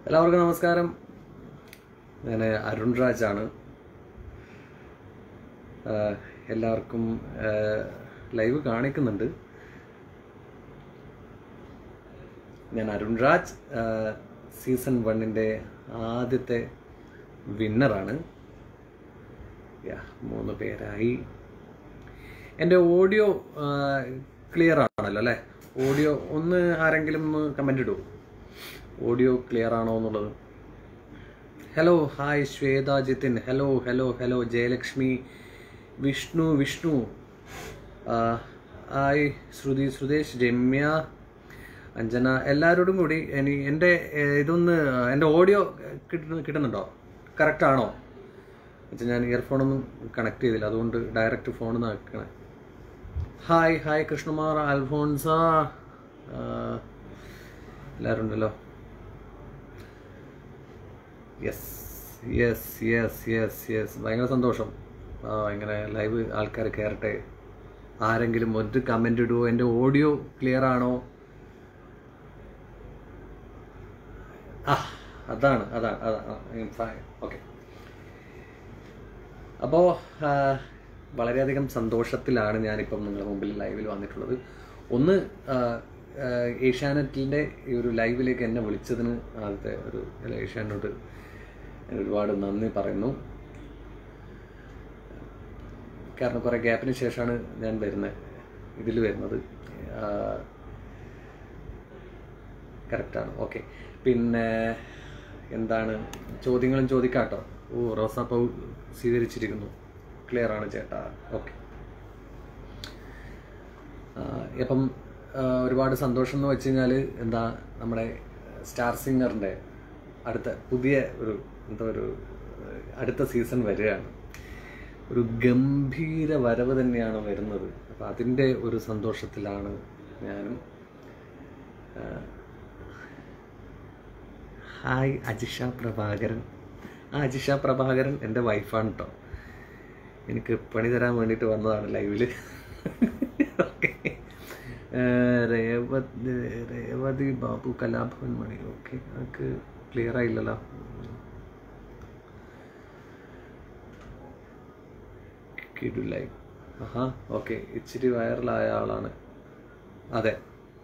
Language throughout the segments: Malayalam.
എല്ലാവർക്കും നമസ്കാരം ഞാൻ അരുൺ രാജാണ് ആഹ് എല്ലാവർക്കും ആഹ് ലൈവ് കാണിക്കുന്നുണ്ട് ഞാൻ അരുൺ രാജ് ആഹ് സീസൺ വണ്ണിൻ്റെ ആദ്യത്തെ വിന്നറാണ് യാ മൂന്ന് പേരായി എൻ്റെ ഓഡിയോ ക്ലിയർ ആണല്ലോ അല്ലേ ഓഡിയോ ഒന്ന് ആരെങ്കിലും ഒന്ന് കമൻ്റ് ഇടൂ ഓഡിയോ ക്ലിയർ ആണോ എന്നുള്ളത് hello hi Shweta Jithin hello hello hello Jayalakshmi Vishnu Vishnu ആ, ഹായ് ശ്രുതി സുദേശ് രമ്യ അഞ്ജന എല്ലാവരോടും കൂടി ഇനി എൻ്റെ ഏഹ്, ഇതൊന്ന് എൻ്റെ ഓഡിയോ കിട്ടുന്ന കിട്ടുന്നുണ്ടോ കറക്റ്റ് ആണോ എന്നുവെച്ചാൽ ഞാൻ ഇയർഫോണൊന്നും കണക്ട് ചെയ്തില്ല അതുകൊണ്ട് ഡയറക്റ്റ് ഫോണിൽ നിന്ന് ആക്കണേ ഹായ് ഹായ് കൃഷ്ണകുമാർ അൽഫോൺസ ആ, എല്ലാവരും ഉണ്ടല്ലോ yes yes yes yes yes ഭയങ്കര സന്തോഷം ആ ഇങ്ങനെ ലൈവ് ആൾക്കാർ കയറട്ടെ ആരെങ്കിലും ഒരു കമൻ്റ് ഇടുമോ എൻ്റെ ഓഡിയോ ക്ലിയർ ആണോ ആ അതാണ് അതാണ് അതാണ് ഓക്കെ അപ്പോൾ വളരെയധികം സന്തോഷത്തിലാണ് ഞാനിപ്പം നിങ്ങളുടെ മുമ്പിൽ ലൈവിൽ വന്നിട്ടുള്ളത് ഒന്ന് ആ, ആ, ഏഷ്യാനെറ്റിൻ്റെ ഈ ഒരു ലൈവിലേക്ക് എന്നെ വിളിച്ചതിന് ആദ്യത്തെ ഒരു ഏഷ്യാനോട് ഞാൻ ഒരുപാട് നന്ദി പറയുന്നു കാരണം കുറേ ഗ്യാപ്പിന് ശേഷമാണ് ഞാൻ വരുന്നത് ഇതിൽ വരുന്നത് കറക്റ്റാണ് ഓക്കെ പിന്നെ എന്താണ് ചോദ്യങ്ങളും ചോദിക്കാട്ടോ ഓ റോസാപ്പൂ സ്വീകരിച്ചിരിക്കുന്നു ക്ലിയർ ആണ് ചേട്ടാ ഓക്കെ ഇപ്പം ആ, ഒരുപാട് സന്തോഷം എന്ന് വെച്ച് കഴിഞ്ഞാൽ എന്താ നമ്മുടെ സ്റ്റാർ സിംഗറിൻ്റെ അടുത്ത പുതിയ ഒരു എന്താ ഒരു ഏഹ്, അടുത്ത സീസൺ വരികയാണ് ഒരു ഗംഭീര വരവ് തന്നെയാണ് വരുന്നത് അപ്പം അതിൻ്റെ ഒരു സന്തോഷത്തിലാണ് ഞാനും ആ, ഹായ് അജിഷ പ്രഭാകരൻ ആ അജിഷ പ്രഭാകരൻ എൻ്റെ വൈഫാണ് കേട്ടോ എനിക്ക് പണി തരാൻ വേണ്ടിയിട്ട് വന്നതാണ് ലൈവിൽ ഓക്കെ രേവതി രേവതി ബാബു കലാഭവൻ മണി ഓക്കെ നമുക്ക് ക്ലിയർ ആയില്ലല്ലോ കിടുലായി ആഹാ ഓക്കെ ഇച്ചിരി വൈറലായ ആളാണ് അതെ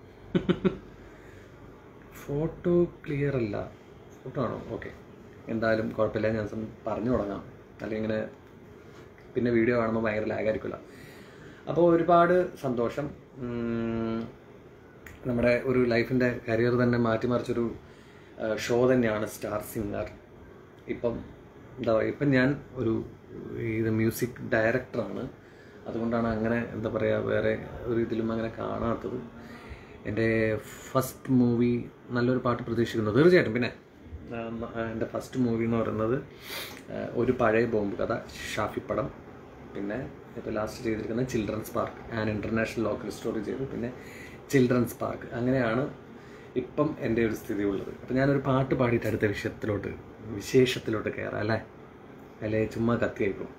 ഫോട്ടോ ക്ലിയർ അല്ല ഫോട്ടോ ആണോ ഓക്കെ എന്തായാലും കുഴപ്പമില്ല ഞാൻ സം- പറഞ്ഞു തുടങ്ങാം അല്ലെങ്കിൽ ഇങ്ങനെ പിന്നെ വീഡിയോ കാണുമ്പോൾ ഭയങ്കര ലാഗായിരിക്കില്ല അപ്പോൾ ഒരുപാട് സന്തോഷം ഉം, നമ്മുടെ ഒരു ലൈഫിൻ്റെ കരിയർ തന്നെ മാറ്റിമറിച്ചൊരു ഷോ തന്നെയാണ് സ്റ്റാർ സിംഗർ ഇപ്പം എന്താ പറയുക ഇപ്പം ഞാൻ ഒരു ഇത് മ്യൂസിക് ഡയറക്ടറാണ് അതുകൊണ്ടാണ് അങ്ങനെ എന്താ പറയുക വേറെ ഒരു ഇതിലും അങ്ങനെ കാണാത്തത് എൻ്റെ ഫസ്റ്റ് മൂവി നല്ലൊരു പാട്ട് പ്രതീക്ഷിക്കുന്നു തീർച്ചയായിട്ടും പിന്നെ ആ, ന- ആ, എൻ്റെ ഫസ്റ്റ് മൂവി എന്ന് പറയുന്നത് ആ, ഒരു പഴയ ബോംബ് കഥ ഷാഫി പടം പിന്നെ ഇപ്പോൾ ലാസ്റ്റ് ചെയ്തിരിക്കുന്ന children's park an international local story ചെയ്തു പിന്നെ ചിൽഡ്രൻസ് പാർക്ക് അങ്ങനെയാണ് ഇപ്പം എൻ്റെ ഒരു സ്ഥിതി ഉള്ളത് അപ്പം ഞാനൊരു പാട്ട് പാടിയിട്ട് അടുത്ത വിഷയത്തിലോട്ട് വിശേഷത്തിലോട്ട് കയറാം അല്ലേ അല്ലേ ചുമ്മാ കത്തിയായിപ്പോൾ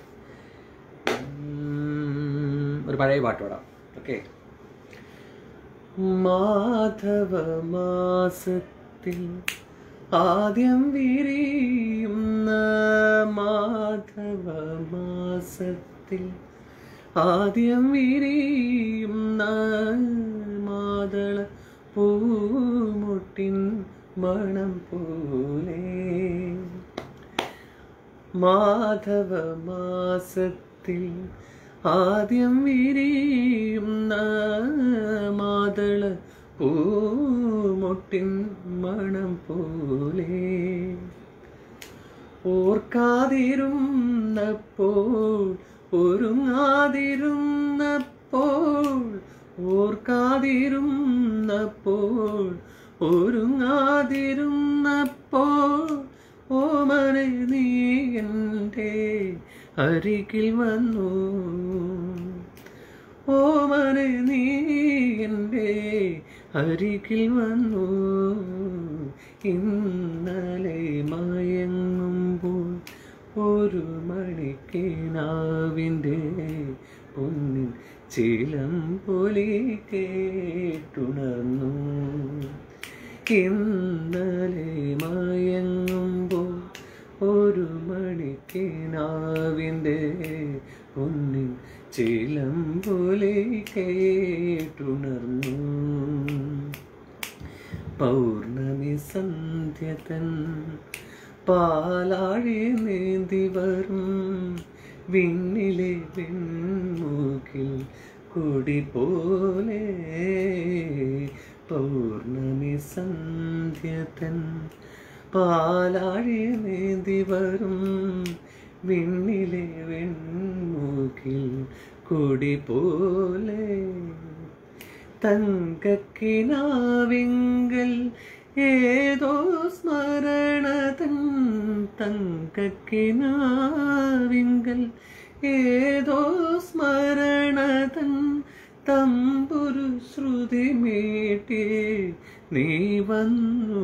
ഒരു പഴയ പാട്ട് പാടാം ഓക്കെ മാധവ മാസത്തിൽ ആദ്യം വിരിയുന്ന മാധവ മാസത്തിൽ ആദ്യം വിരിയുന്ന മാതള പൂമുട്ടിൻ മണം പോലെ മാധവ മാസത്തിൽ ആദ്യം വിരിയുന്ന മാതള പൂമുട്ടിൻ മണം പോലെ ഓർക്കാതിരുന്നപ്പോൾ ഒരുങ്ങാതിരുന്നപ്പോൾ ഓർക്കാതിരുന്നപ്പോൾ ഒരുങ്ങാതിരുന്നപ്പോൾ ഓമനെ നീ എൻ്റെ അരികിൽ വന്നു ഓമനെ നീ എൻ്റെ അരികിൽ വന്നു ഇന്നലെ മയങ്ങുമ്പോൾ ഒരു മണിക്കിനാവിൻ്റെ പൊന്നിൻ ചിലം പൊലി കേട്ടുണർന്നു ഇന്നലെ മയങ്ങുമ്പോൾ ഒരു മണിക്കിനാവിൻ്റെ പൊന്നിൻ ചിലം പോലെ കേട്ടുണർന്നു പൗർണമി സന്ധ്യതൻ പാലാഴി നീന്തി വരും വിണ്ണിലെ വെൺമൂക്കിൽ കൊടി പോലെ പൗർണമി സന്ധ്യതൻ പാലാഴി നീന്തി വരും വിണ്ണിലെ വെൺമൂക്കിൽ കൊടി പോലെ തങ്കക്കിനാവിങ്കൽ ഏതോ സ്മരണതൻ തങ്കക്കിനാവിങ്കൽ ഏതോ സ്മരണതൻ തമ്പുരു ശ്രുതി മീട്ടി നീ വന്നു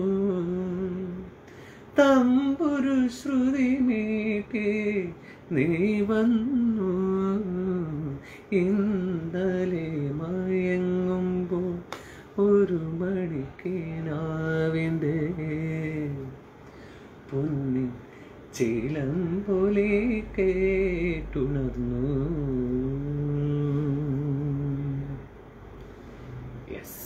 തമ്പുരു ശ്രുതി മീട്ടി നീ വന്നു ഇന്നലെ മയങ്ങുമ്പോൾ ഒരു മണിക്കിനാവിൻ്റെ പൊന്നി ചീലം പോലെ കേട്ടുണർന്നു യെസ്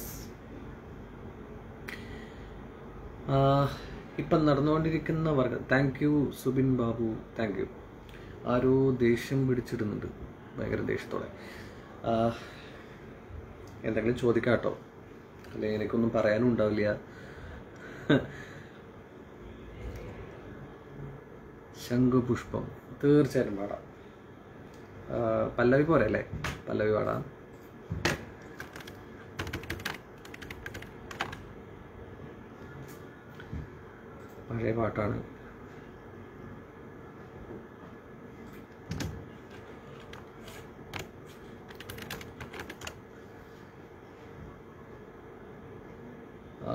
ഇപ്പം നടന്നുകൊണ്ടിരിക്കുന്ന വർഗം thank you Subin Babu thank you ആരോ ദേഷ്യം പിടിച്ചിടുന്നുണ്ട് ഭയങ്കര ദേഷ്യത്തോടെ ആ, എന്തെങ്കിലും ചോദിക്കാം കേട്ടോ അല്ലെങ്കിൽ എനിക്കൊന്നും പറയാനും ഉണ്ടാവില്ല ശംഖുപുഷ്പം തീർച്ചയായിട്ടും പാടാം ആ, പല്ലവി പോരെ അല്ലേ പല്ലവി പാടാം പഴയ പാട്ടാണ് ആ,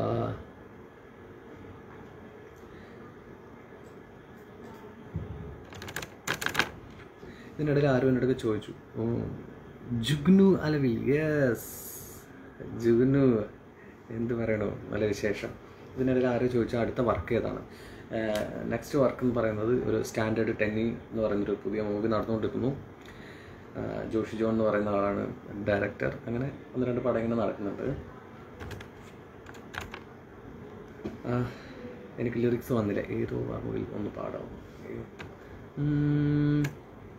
ഇതിനിടയിൽ ആരും എൻ്റെ അടുത്ത് ചോദിച്ചു ഓ ജുഗ്നു അലവിൽ യെസ് ജുഗ്നു എന്ത് പറയണോ നല്ല വിശേഷം ഇതിനിടയിൽ ആരും ചോദിച്ചു അടുത്ത വർക്ക് ഏതാണ് നെക്സ്റ്റ് വർക്ക് എന്ന് പറയുന്നത് ഒരു സ്റ്റാൻഡേർഡ് ടെന്നി എന്ന് പറയുന്നൊരു പുതിയ മൂവി നടന്നുകൊണ്ടിരിക്കുന്നു ആ, ജോഷി ജോൺ എന്ന് പറയുന്ന ആളാണ് ഡയറക്ടർ അങ്ങനെ ഒന്ന് രണ്ട് പടം ഇങ്ങനെ നടക്കുന്നുണ്ട് ആ, എനിക്ക് ലിറിക്സ് വന്നില്ല ഏതോ ആ മൂവിൽ ഒന്ന് പാടാം ഉം.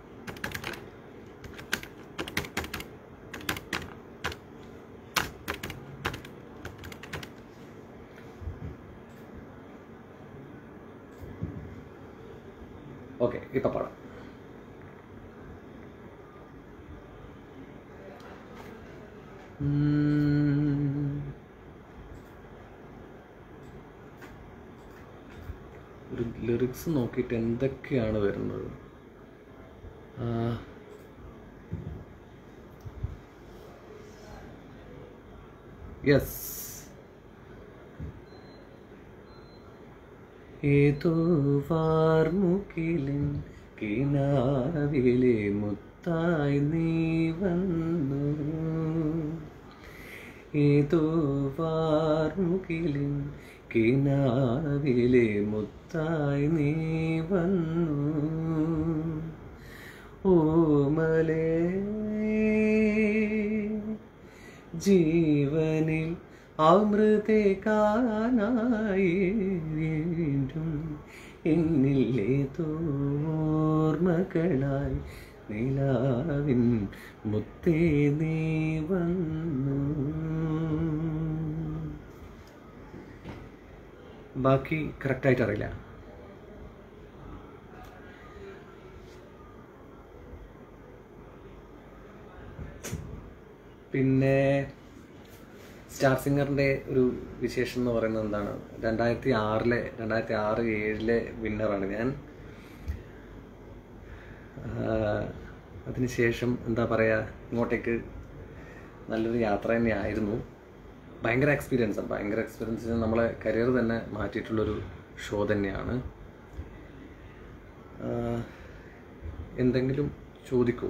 ഓക്കെ ഇപ്പം പാടാം ഉം. ഒരു ലിറിക്സ് നോക്കിയിട്ട് എന്തൊക്കെയാണ് വരുന്നത് യെസ് ഏതോ വാർമുകിലിൻ കിനാവിലെ മുത്തായി നീ വന്നു ഏതോ വാർമുകിലിൻ കിനാവിലെ മുത്തായി നീ വന്നു ഓമലേ ജീവനിൽ അമൃതേ കാണായി വീണ്ടും എന്നില്ലേ തോർമകളായി നിലാവിൻ മുത്തേ നീ വന്നു ബാക്കി കറക്റ്റായിട്ട് അറിയില്ല പിന്നെ സ്റ്റാർ സിംഗറിൻ്റെ ഒരു വിശേഷം എന്ന് പറയുന്നത് എന്താണ് രണ്ടായിരത്തി ആറിലെ രണ്ടായിരത്തി ആറ് ഏഴിലെ വിന്നറാണ് ഞാൻ ആഹ് അതിനുശേഷം എന്താ പറയുക ഇങ്ങോട്ടേക്ക് നല്ലൊരു യാത്ര തന്നെയായിരുന്നു ഭയങ്കര എക്സ്പീരിയൻസ് ആണ് ഭയങ്കര എക്സ്പീരിയൻസ് നമ്മളെ കരിയർ തന്നെ മാറ്റിയിട്ടുള്ളൊരു ഷോ തന്നെയാണ് ആഹ് എന്തെങ്കിലും ചോദിക്കൂ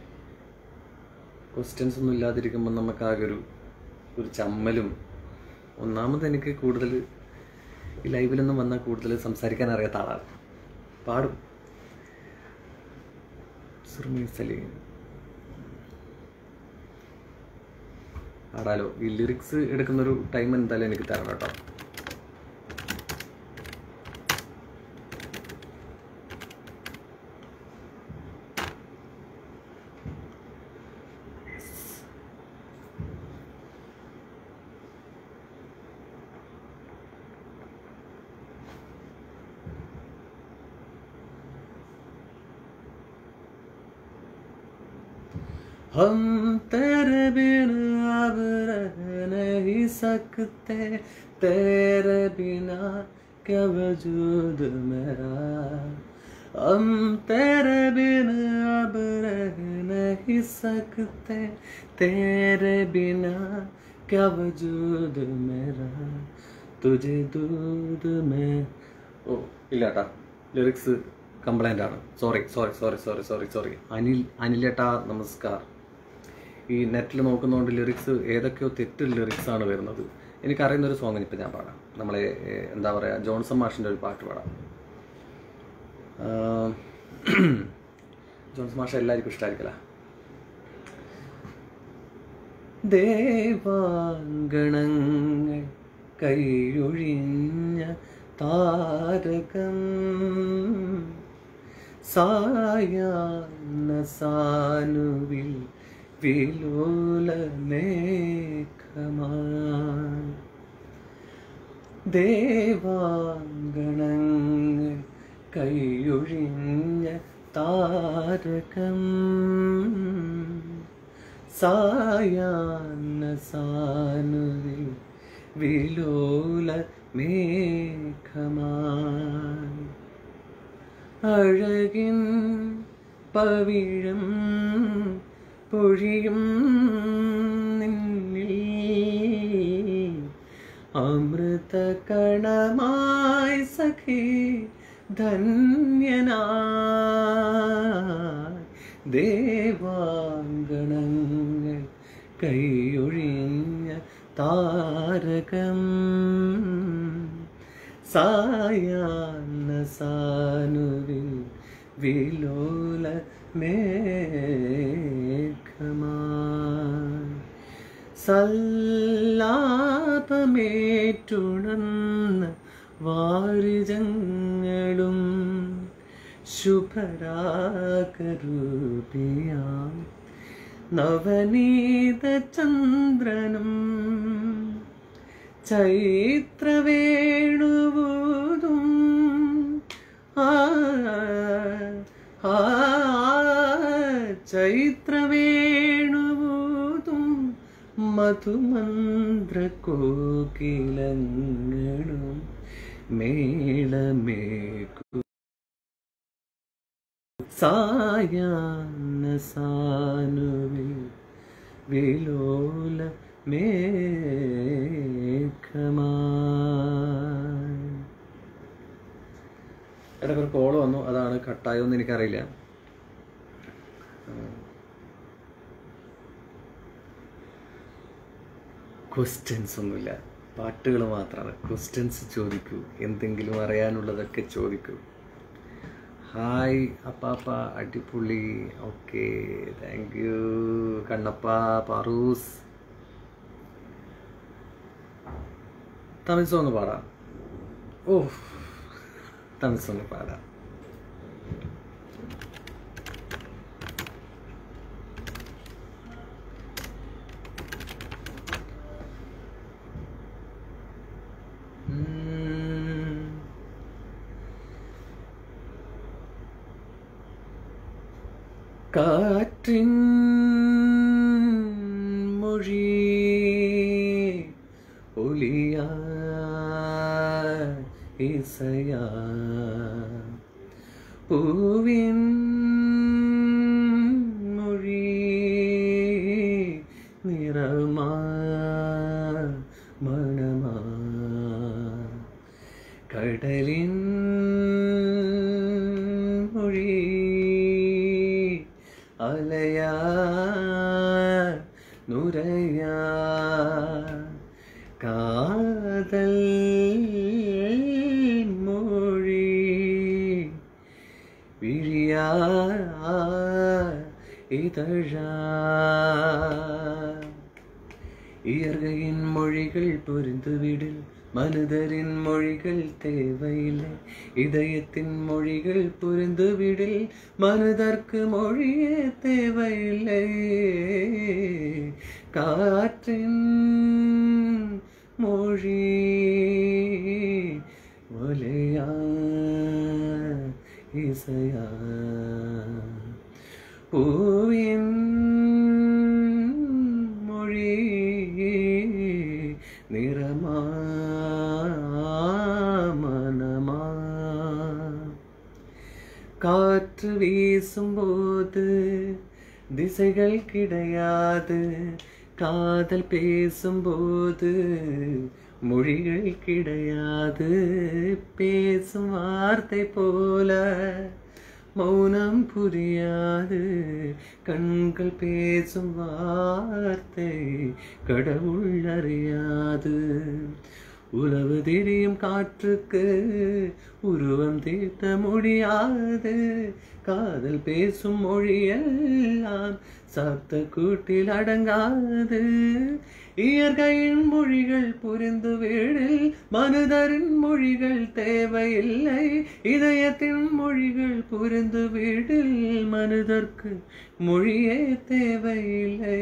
ക്വസ്റ്റ്യൻസ് ഒന്നും ഇല്ലാതിരിക്കുമ്പോൾ നമുക്കാകെ ഒരു ഒരു ചമ്മലും ഒന്നാമത് എനിക്ക് കൂടുതൽ ഈ ലൈവിലൊന്നും വന്നാൽ കൂടുതൽ സംസാരിക്കാൻ അറിയാത്ത ആളാണ് പാടും സുർമി സലീം പാടാലോ ഈ ലിറിക്സ് എടുക്കുന്നൊരു ടൈം എന്തായാലും എനിക്ക് തരണം കേട്ടോ हम तेरे बिना अब रह नहीं सकते तेरे बिना क्या वजूद मेरा हम तेरे बिना अब रह नहीं सकते तेरे बिना क्या वजूद मेरा तुझे दूध में ഓ ഇല്ല ഏട്ടാ ലിറിക്സ് കംപ്ലൈൻ്റ് ആണ് sorry sorry sorry sorry sorry sorry Anil അനിലേട്ടാ നമസ്കാർ ഈ നെറ്റിൽ നോക്കുന്നതുകൊണ്ട് ലിറിക്സ് ഏതൊക്കെയോ തെറ്റ് ലിറിക്സ് ആണ് വരുന്നത് എനിക്കറിയുന്ന ഒരു സോങ്ങിന് ഇപ്പം ഞാൻ പാടാം നമ്മളെ ഏഹ്, എന്താ പറയുക ജോൺസൺ മാഷിൻ്റെ ഒരു പാട്ട് പാടാം ആഹ്, ജോൺസൺ മാഷ് എല്ലാവർക്കും ഇഷ്ടമായിരിക്കല ദേവാങ്കണങ്ങൾ കൈയൊഴിഞ്ഞ താരകം സായാഹ്ന സാനുവിൽ വിലോല മേഘമാൻ ദേവാങ്കണങ്ങൾ കൈയൊഴിഞ്ഞ താരകം സായാഹ്ന സാനുവിൽ വിലോല മേഘമാൻ അഴകിൻ പവിഴം പൊഴിയും നിന്നിൽ അമൃത കണമായി സഖി ധന്യനായി ദേവാങ്കണങ്ങൾ കൈയൊഴിഞ്ഞ താരകം സായാഹ്ന സാനുവിൽ വിലോല മേഘമാൻ സല്ലാപമേറ്റുണർന്ന വാരിജങ്ങളും ശുഭരാഗരൂപിയാം നവനീത ചന്ദ്രനും ചൈത്രവേണുവൂതും ആ ആ ചൈത്രവേണുവൂതും മധുമന്ത്ര കോകിലങ്ങളും മേളമേക്കു സായാഹ്ന സാനുവിൽ വിലോല മേഘമാൻ ഇടയ്ക്ക് ഒരു കോള് വന്നു അതാണ് കട്ടായോ എന്ന് എനിക്കറിയില്ല ക്വസ്റ്റ്യൻസ് ഒന്നുമില്ല പാട്ടുകൾ മാത്രമാണ് ക്വസ്റ്റ്യൻസ് ചോദിക്കൂ എന്തെങ്കിലും അറിയാനുള്ളതൊക്കെ ചോദിക്കൂ ഹായ് അപ്പാപ്പ അടിപൊളി ഓക്കെ താങ്ക് യു കണ്ണപ്പ പാറൂസ് തമിഴ് സോങ് പാടാം ഓ തമിഴ് സോങ് പാടാം ഉം. കാറ്റിൻ മൊഴി ഒലിയാ ഇസയാ പൂവിൻ മൊഴി നിറമാ മണമാ കടലിൻ മൊഴി അലയാ നുരയാ കാറ്റിൻ കാതൽ മൊഴി വിഴിയാ இதழா இயற்கையின் மொழிகள் புரிந்துவிடில் மனிதரின் மொழிகள் தேவையில்லை இதயத்தின் மொழிகள் புரிந்துவிடில் மனிதர்க்கு மொழியே தேவையில்லை காற்றின் மொழி ஒலையா இசையா பூவின் மொழி நிறமா மனமா காற்று வீசும்போது திசைகள் கிடையாது காதல் பேசும்போது மொழிகள் கிடையாது பேசும் வார்த்தை போல மௌனம் புரியாது கண்கள் பேசும் வார்த்தை கடவுள் அறியாது உறவு தெரியும் காற்றுக்கு உருவம் தீர்த்த முடியாது காதல் பேசும் மொழியெல்லாம் சப்த கூட்டில் அடங்காது இயற்கையின் மொழிகள் புரிந்து வீடில் மனிதரின் மொழிகள் தேவையில்லை இதயத்தின் மொழிகள் புரிந்து வீடில் மனிதர்க்கு மொழியே தேவையில்லை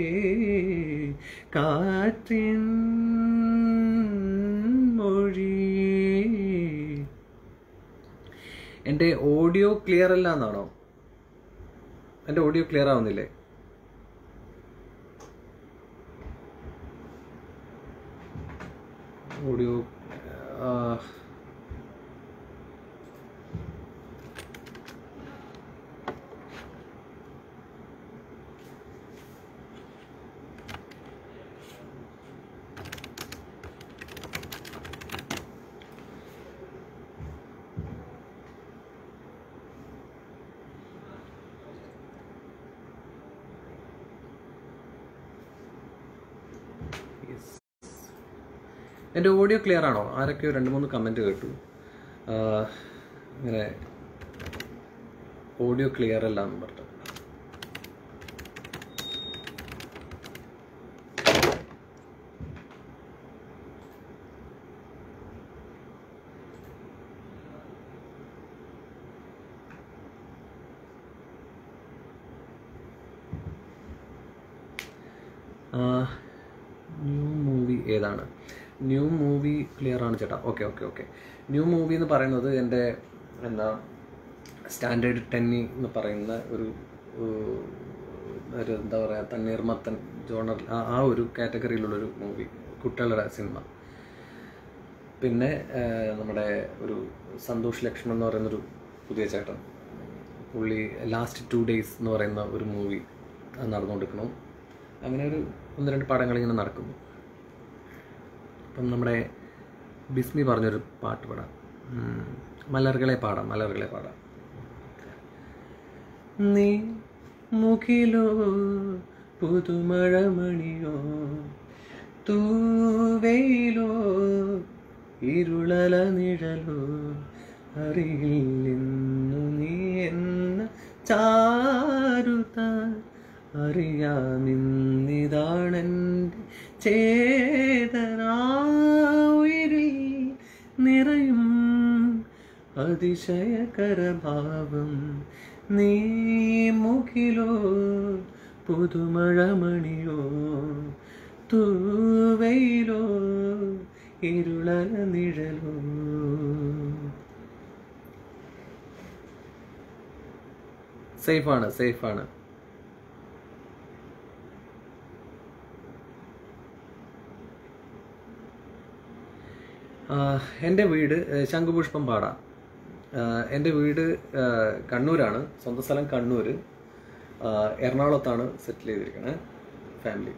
காற்றின் മൊഴി എൻ്റെ ഓഡിയോ ക്ലിയർ അല്ല എന്നാണോ എൻ്റെ ഓഡിയോ ക്ലിയർ ആവുന്നില്ലേ ഓഡിയോ എൻ്റെ ഓഡിയോ ക്ലിയർ ആണോ ആരൊക്കെയോ രണ്ട് മൂന്ന് കമൻറ്റ് കേട്ടു ആഹ് ഇങ്ങനെ ഓഡിയോ ക്ലിയർ അല്ല എന്ന് പറഞ്ഞു ന്യൂ മൂവി ഏതാണ് ന്യൂ മൂവി ക്ലിയർ ആണ് ചേട്ടാ okay okay okay new movie എന്ന് പറയുന്നത് എൻ്റെ എന്താ സ്റ്റാൻഡേർഡ് ടെന്നി എന്ന് പറയുന്ന ഒരു ഏഹ്, ഒരു എന്താ പറയുക തണ്ണീർമത്തൻ ജോണർ ആ ആ ഒരു കാറ്റഗറിയിലുള്ളൊരു മൂവി കുട്ടികളുടെ സിനിമ പിന്നെ ഏഹ്, നമ്മുടെ ഒരു സന്തോഷ് ലക്ഷ്മൺ എന്ന് പറയുന്നൊരു പുതിയ ചേട്ടൻ പുള്ളി ലാസ്റ്റ് ടു ഡേയ്സ് എന്ന് പറയുന്ന ഒരു മൂവി നടന്നുകൊണ്ടിരിക്കണം അങ്ങനെ ഒരു ഒന്ന് രണ്ട് പടങ്ങൾ ഇങ്ങനെ നടക്കുന്നു ഇപ്പം നമ്മുടെ ബിസ്മി പറഞ്ഞൊരു പാട്ട് പാടാം ഉം, മലർകളെ പാടാം മലർകളെ പാടാം നീ മുഖിലോ പുതുമഴമണിയോ തൂവയിലോ ഇരുളല നിഴലോ അറിയില്ലെന്നു നീ എന്ന ചാരുത അറിയാമിന്നിതാണെൻ്റെ ചേതനായിരിൽ നിറയും അതിശയകരഭാവം നീ മുഖിലോ പുതുമഴമണിയോ തൂവയിലോ ഇരുളല നിഴലോ സേഫാണ് സേഫാണ് ആഹ് എൻ്റെ വീട് ഏഹ് ശംഖുപുഷ്പം പാട ആഹ് എൻ്റെ വീട് ആഹ് കണ്ണൂരാണ് സ്വന്തം സ്ഥലം കണ്ണൂർ ആഹ് എറണാകുളത്താണ് സെറ്റിൽ ചെയ്തിരിക്കണേ ഫാമിലി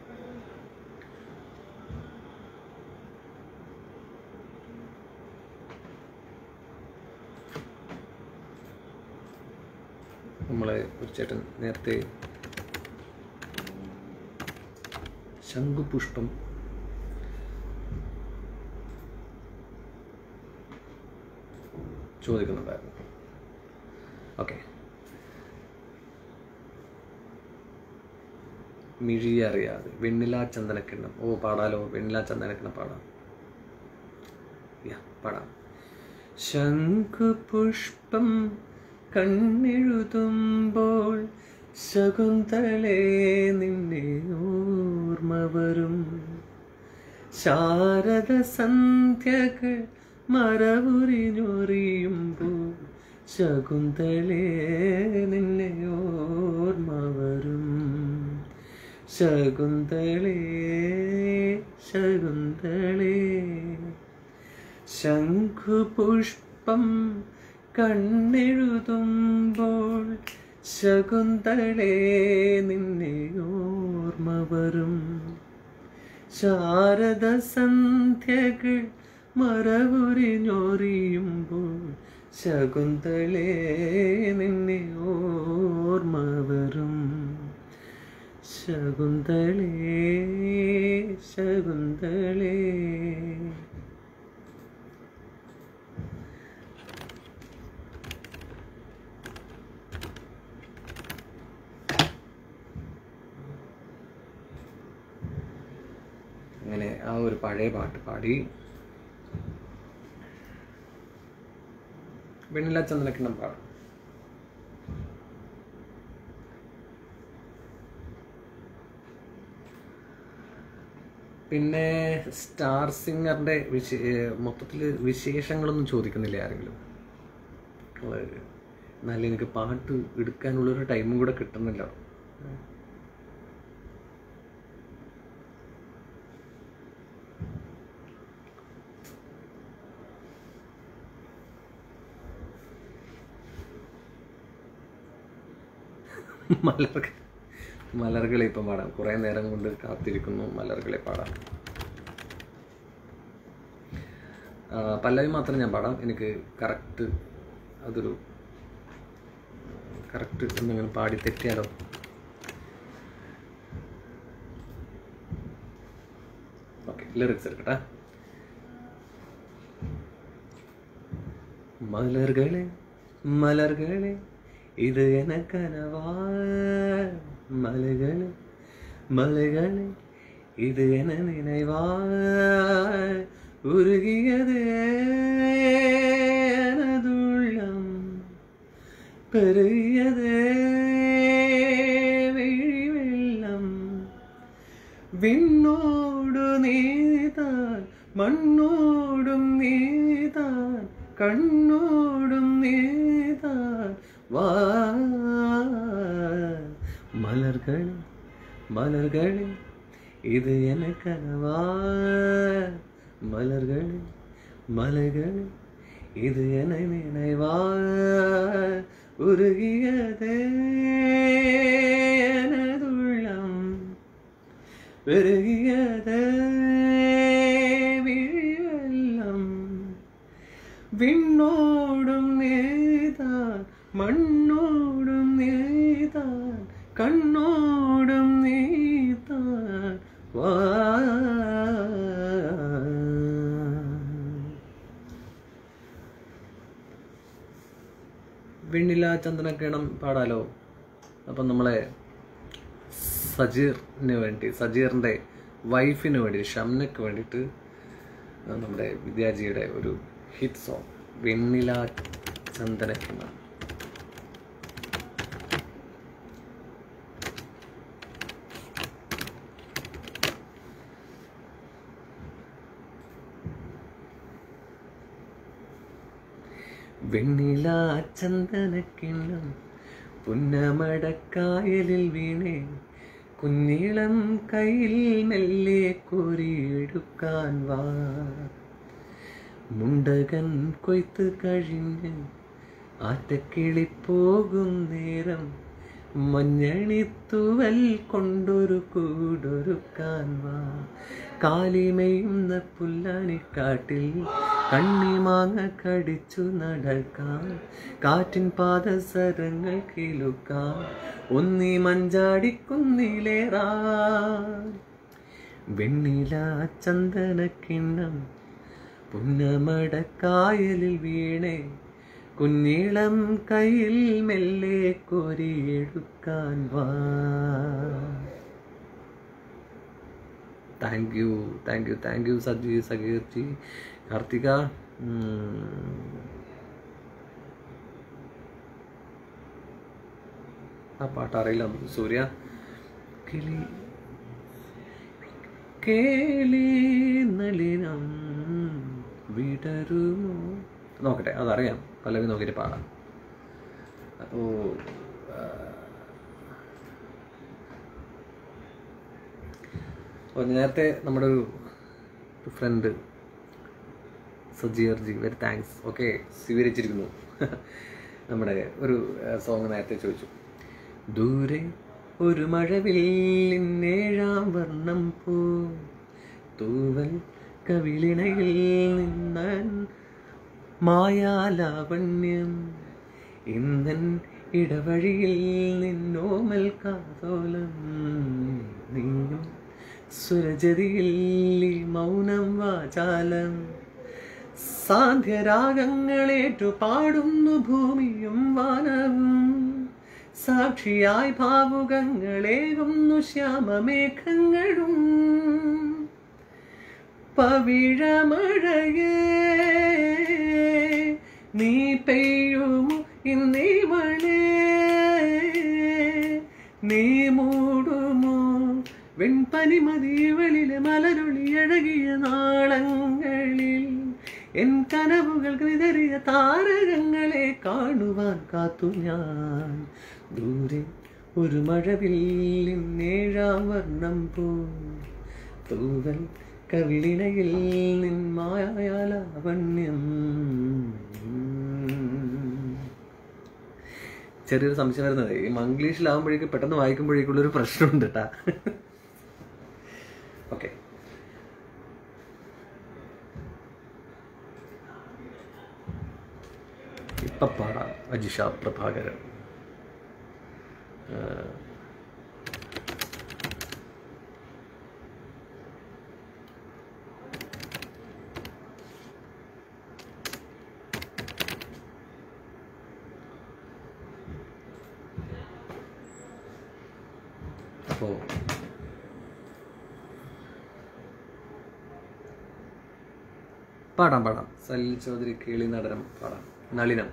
നമ്മളെ ഒരു ചേട്ടൻ നേരത്തെ ശംഖുപുഷ്പം ചോദിക്കുന്നുണ്ടായിരുന്നു ഓക്കെ മിഴി അറിയാതെ വെണ്ണില ചന്ദനക്കിണ്ണം ഓ പാടാലോ വെണ്ണില ചന്ദനക്കിണ്ണം പാടാം യാ പാടാം ശംഖുപുഷ്പം കണ്ണെഴുതുമ്പോൾ ശകുന്തളേ നിന്നെ ഓർമ്മ വരും ശാരദ സന്ധ്യകൾ മറവുരിഞ്ഞൊറിയുമ്പോൾ ശകുന്തളേ നിന്നെ ഓർമ്മ വരും ശകുന്തളേ ശകുന്തളേ ശംഖുപുഷ്പം കണ്ണെഴുതുമ്പോൾ ശകുന്തളേ നിന്നെ ഓർമ്മ വരും ശാരദ സന്ധ്യകൾ മറവുരിഞ്ഞൊറിയുമ്പോൾ ശകുന്തളേ നിന്നെ ഓർമ്മ വരും ശകുന്തളേ ശകുന്തളേ അങ്ങനെ ആ ഒരു പഴയ പാട്ട് പാടി വെണ്ണില ചന്ദനക്കിണ്ണം പാടും പിന്നെ സ്റ്റാർ സിംഗറിന്റെ വിശേ മൊത്തത്തിൽ വിശേഷങ്ങളൊന്നും ചോദിക്കുന്നില്ല ആരെങ്കിലും നമ്മള് എന്നാലും എനിക്ക് പാട്ട് എടുക്കാനുള്ളൊരു ടൈമും കൂടെ കിട്ടുന്നില്ല മലർകൾ മലർകളെ ഇപ്പം പാടാം കുറേ നേരം കൊണ്ട് കാത്തിരിക്കുന്നു മലർകളെ പാടാം ആ, പല്ലവി മാത്രം ഞാൻ പാടാം എനിക്ക് കറക്റ്റ് അതൊരു കറക്റ്റ് എന്തെങ്കിലും പാടി തെറ്റിയാലോ ഓക്കെ ലിറിക്സ് എടുക്കട്ടെ மலர்களே மலர்களே இது என கனவா மலைகளே மலைகளே இது என நினைவா உருகியதே எனதுள்ளம் பெருகியதே விழி வெள்ளம் വിണ്ണോടു നീതാൻ മണ്ണോടും നീതാൻ കണ്ണോടും നീതാൻ വാ മലർകളെ മലർകളെ ഇത് എനക്കനവാ മലർകളെ മലകളെ ഇത് എന നിனைவா ഉരുകിയതേ எனதுள்ளம் பெருகியதே விழிவெள்ளம் விண்ணோடும் நீதான் மண்ணோடும் நீதான் கண்ணோடும் நீதான் வா വെണ്ണില ചന്ദനക്കിണം പാടാലോ അപ്പം നമ്മളെ സജീറിന് വേണ്ടി സജീറിൻ്റെ വൈഫിന് വേണ്ടി ഷംനക്ക് വേണ്ടിയിട്ട് നമ്മുടെ വിദ്യാജിയുടെ ഒരു ഹിറ്റ് സോങ് വെണ്ണില ചന്ദനക്കിണം വെണ്ണില ചന്ദനക്കിണ്ണം പുന്നമടക്കായലിൽ വീണേ കുഞ്ഞിളം കയ്യിൽ മെല്ലെ കോരിയെടുക്കാൻ വാ മുണ്ടകൻ കൊയ്ത്ത് കഴിഞ്ഞ് ആറ്റക്കിളി പോകും നേരം മഞ്ഞണിത്തുവൽ കൊണ്ടൊരു കൂടൊരുക്കാൻ വാ കാലിമയുന്ന പുല്ലാനിക്കാട്ടിൽ കണ്ണിമാങ്ങ കടിച്ചു നടക്കാൻ കാറ്റിൻ പാദസരങ്ങൾ കിലുക്കാൻ ഒന്നി മഞ്ചാടിക്കുന്നിലേറാൻ വെണ്ണില ചന്ദനക്കിണ്ണം പുന്നമടക്കായലിൽ വീണേ കുഞ്ഞിളം കയ്യിൽ മെല്ലെ കോരിയെടുക്കാൻ വാ thank you thank you thank you Saji Sageer ji Karthika ഉം. ആ പാട്ട് അറിയില്ല സൂര്യ കിളി കേളി നളിനം വിടരുമോ നോക്കട്ടെ അതറിയാം പല്ലവി നോക്കിയിട്ട് പാടാം അപ്പോൾ അപ്പോൾ നേരത്തെ നമ്മുടെ ഒരു friend Sajeer ji very thanks okay സ്വീകരിച്ചിരിക്കുന്നു നമ്മുടെ ഒരു സോങ് നേരത്തെ ചോദിച്ചു ദൂരെ ഒരു മഴവില്ലിന്നേഴാം വർണ്ണം പോ തൂവൽ കവിളിണയിൽ നിന്നൻ മായാലാവണ്യം ഇന്നൻ ഇടവഴിയിൽ നിന്നോമൽ കാതോലം നീയും സുരജതിയിൽ ഈ മൗനം വാചാലം സാന്ധ്യരാഗങ്ങളേറ്റു പാടുന്നു ഭൂമിയും വാനവും സാക്ഷിയായി ഭാവുകങ്ങളേകുന്നു ശ്യാമമേഘങ്ങളും പവിഴമഴയേ നീ പെയ്യുമോ ഇന്നിവളേ നീ മൂടുമോ വെൺപനിമതിവളിലെ മലരൊളി അഴകിയ നാളങ്ങളിൽ എൻ കനവുകൾ വിതറിയ താരകങ്ങളെ കാണുവാൻ കാത്തു ഞാൻ ദൂരെ ഒരു മഴവില്ലിൻ ഏഴാം വർണ്ണം പോ തൂവൽ കവിളിണയിൽ നിൻ മായാലാവണ്യം ചെറിയൊരു സംശയം വരുന്നത് ഈ മംഗ്ലീഷിലാവുമ്പോഴേക്കും പെട്ടെന്ന് വായിക്കുമ്പോഴേക്കുള്ളൊരു പ്രശ്നമുണ്ട് കേട്ടാ ഓക്കെ ഇപ്പൊ പാടാം അജിഷ പ്രഭാകരൻ ആ, അപ്പോ പാടാം പാടാം സലിൽ ചൗധരി കേളി നടനം പാടാം നളിനം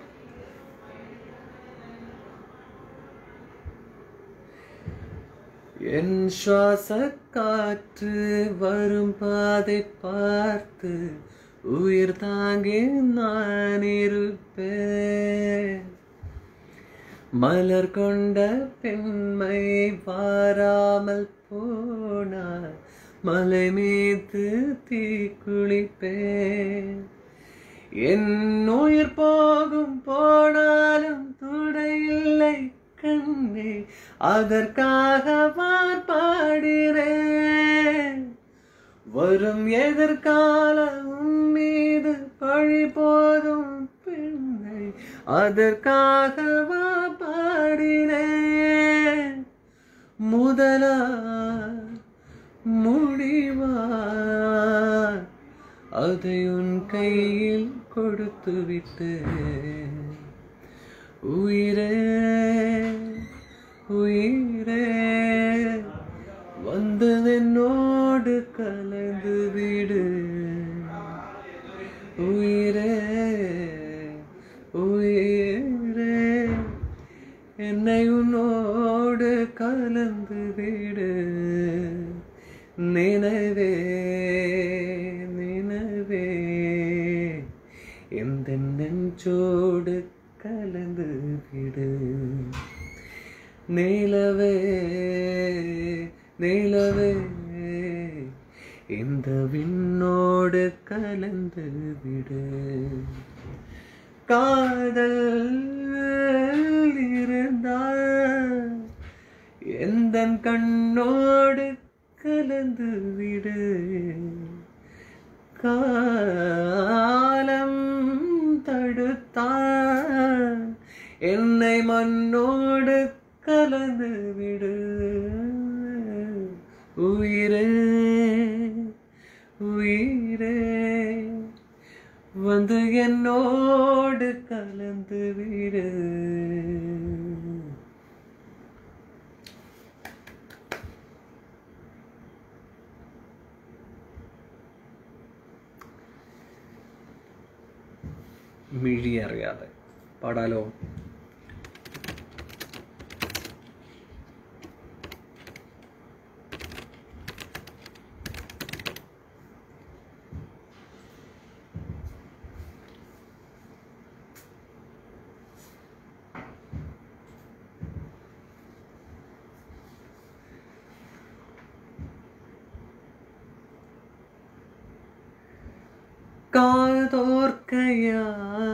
என் சுவாச காற்று வரும் பாதை பார்த்து உயிர் தாங்கி நான் இருப்பேன் மலர் கொண்ட பெண்மை வாராமல் போனார் மலை மீது தீ குளிப்பேன் என் உயிர் போகும் போனாலும் துடையில்லை கண்ணே அதற்காக பாடினேன் வரும் எதிர்காலம் மீது பழி போதும் பெண்ணை அதற்காக பாடினேன் முதலா முடிவா அதை உன் கையில் கொடுத்து விட்டேன் உயிரே உயிரே வந்து என்னோடு கலந்து விடு உயிரே உயிரே என்னை உன்னோடு கலந்து விடு நினைவே நினைவே எந்த நெஞ்சோடு கலந்து விடு நிலவே நிலவே இந்த விண்ணோடு கலந்து விடு காதல் இருந்தால் எந்த கண்ணோடு கலந்து விடு காலம் தடுத்தால் என்னை மண்ணோடு கலந்து விடு உயிரே உயிரே வந்து என்னோடு கலந்து விடு മിഴി അറിയാതെ പാടാലോ കാതോർക്കയാ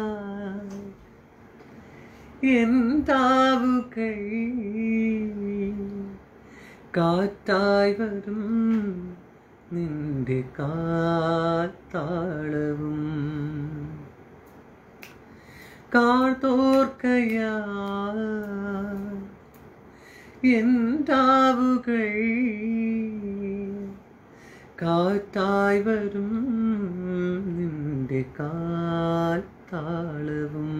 എന്താവുകൈ കാറ്റായി വരും നിന്റെ കാത്താളവും കാതോർക്കയാ എന്താവുകൈ കാറ്റായി വരും നിന്റെ കാത്താളവും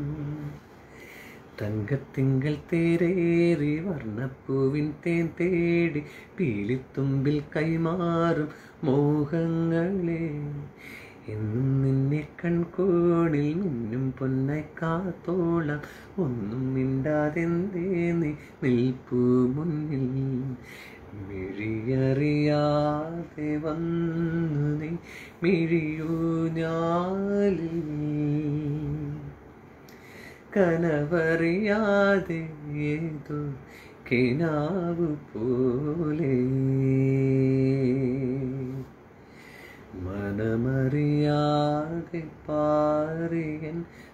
തങ്കത്തിങ്കൾ തേരേറി വർണ്ണപ്പൂവിൻ തേൻ തേടി പീലിത്തുമ്പിൽ കൈമാറും മോഹങ്ങളെ എന്നും നിന്നെ കൺകോണിൽ മിന്നും പൊന്നായി കാത്തോളാം ഒന്നും മിണ്ടാതെന്തേ നീ നിൽപ്പൂ മുന്നിൽ മിഴിയറിയാതെ വന്നു നീ മിഴിയൂ ഞാലിൽ കനവറിയാതെ ഏതോ കിനാവ് പോലെ മനമറിയാതെ പാറിയൻ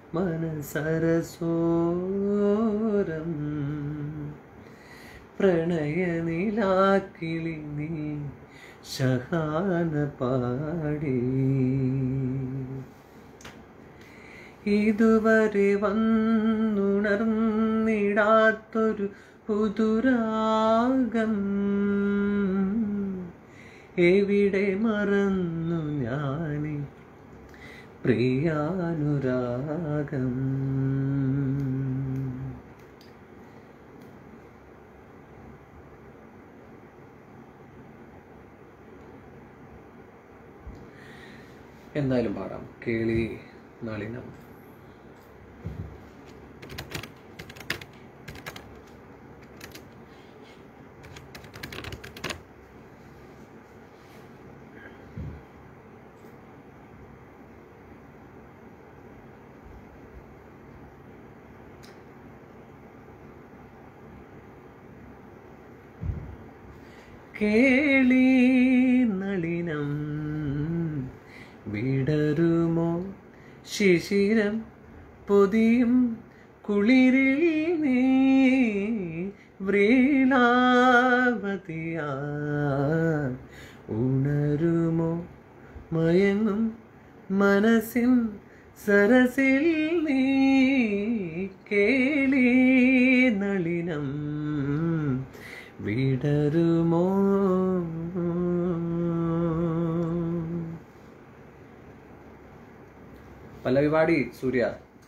മനസരസോരം പ്രണയനിലാക്കിളി നീ ശഹാന പാടി ഇതുവരെ വന്നുണർന്നിടാത്തൊരു പുതുരാഗം എവിടെ മറന്നു ഞാനീ പ്രിയാനുരാഗം എന്തായാലും പാടാം കേളി നളിനം കേളി നളിനം വിടരുമോ ശിശിരം പൊതിയും കുളിരിൽ നീ വ്രീലാവതിയാ ഉണരുമോ മയങ്ങും മനസ്സിൻ സരസിൽ നീ കേളി നളിനം വിടരുമോ പല്ലവിപാടി സൂര്യ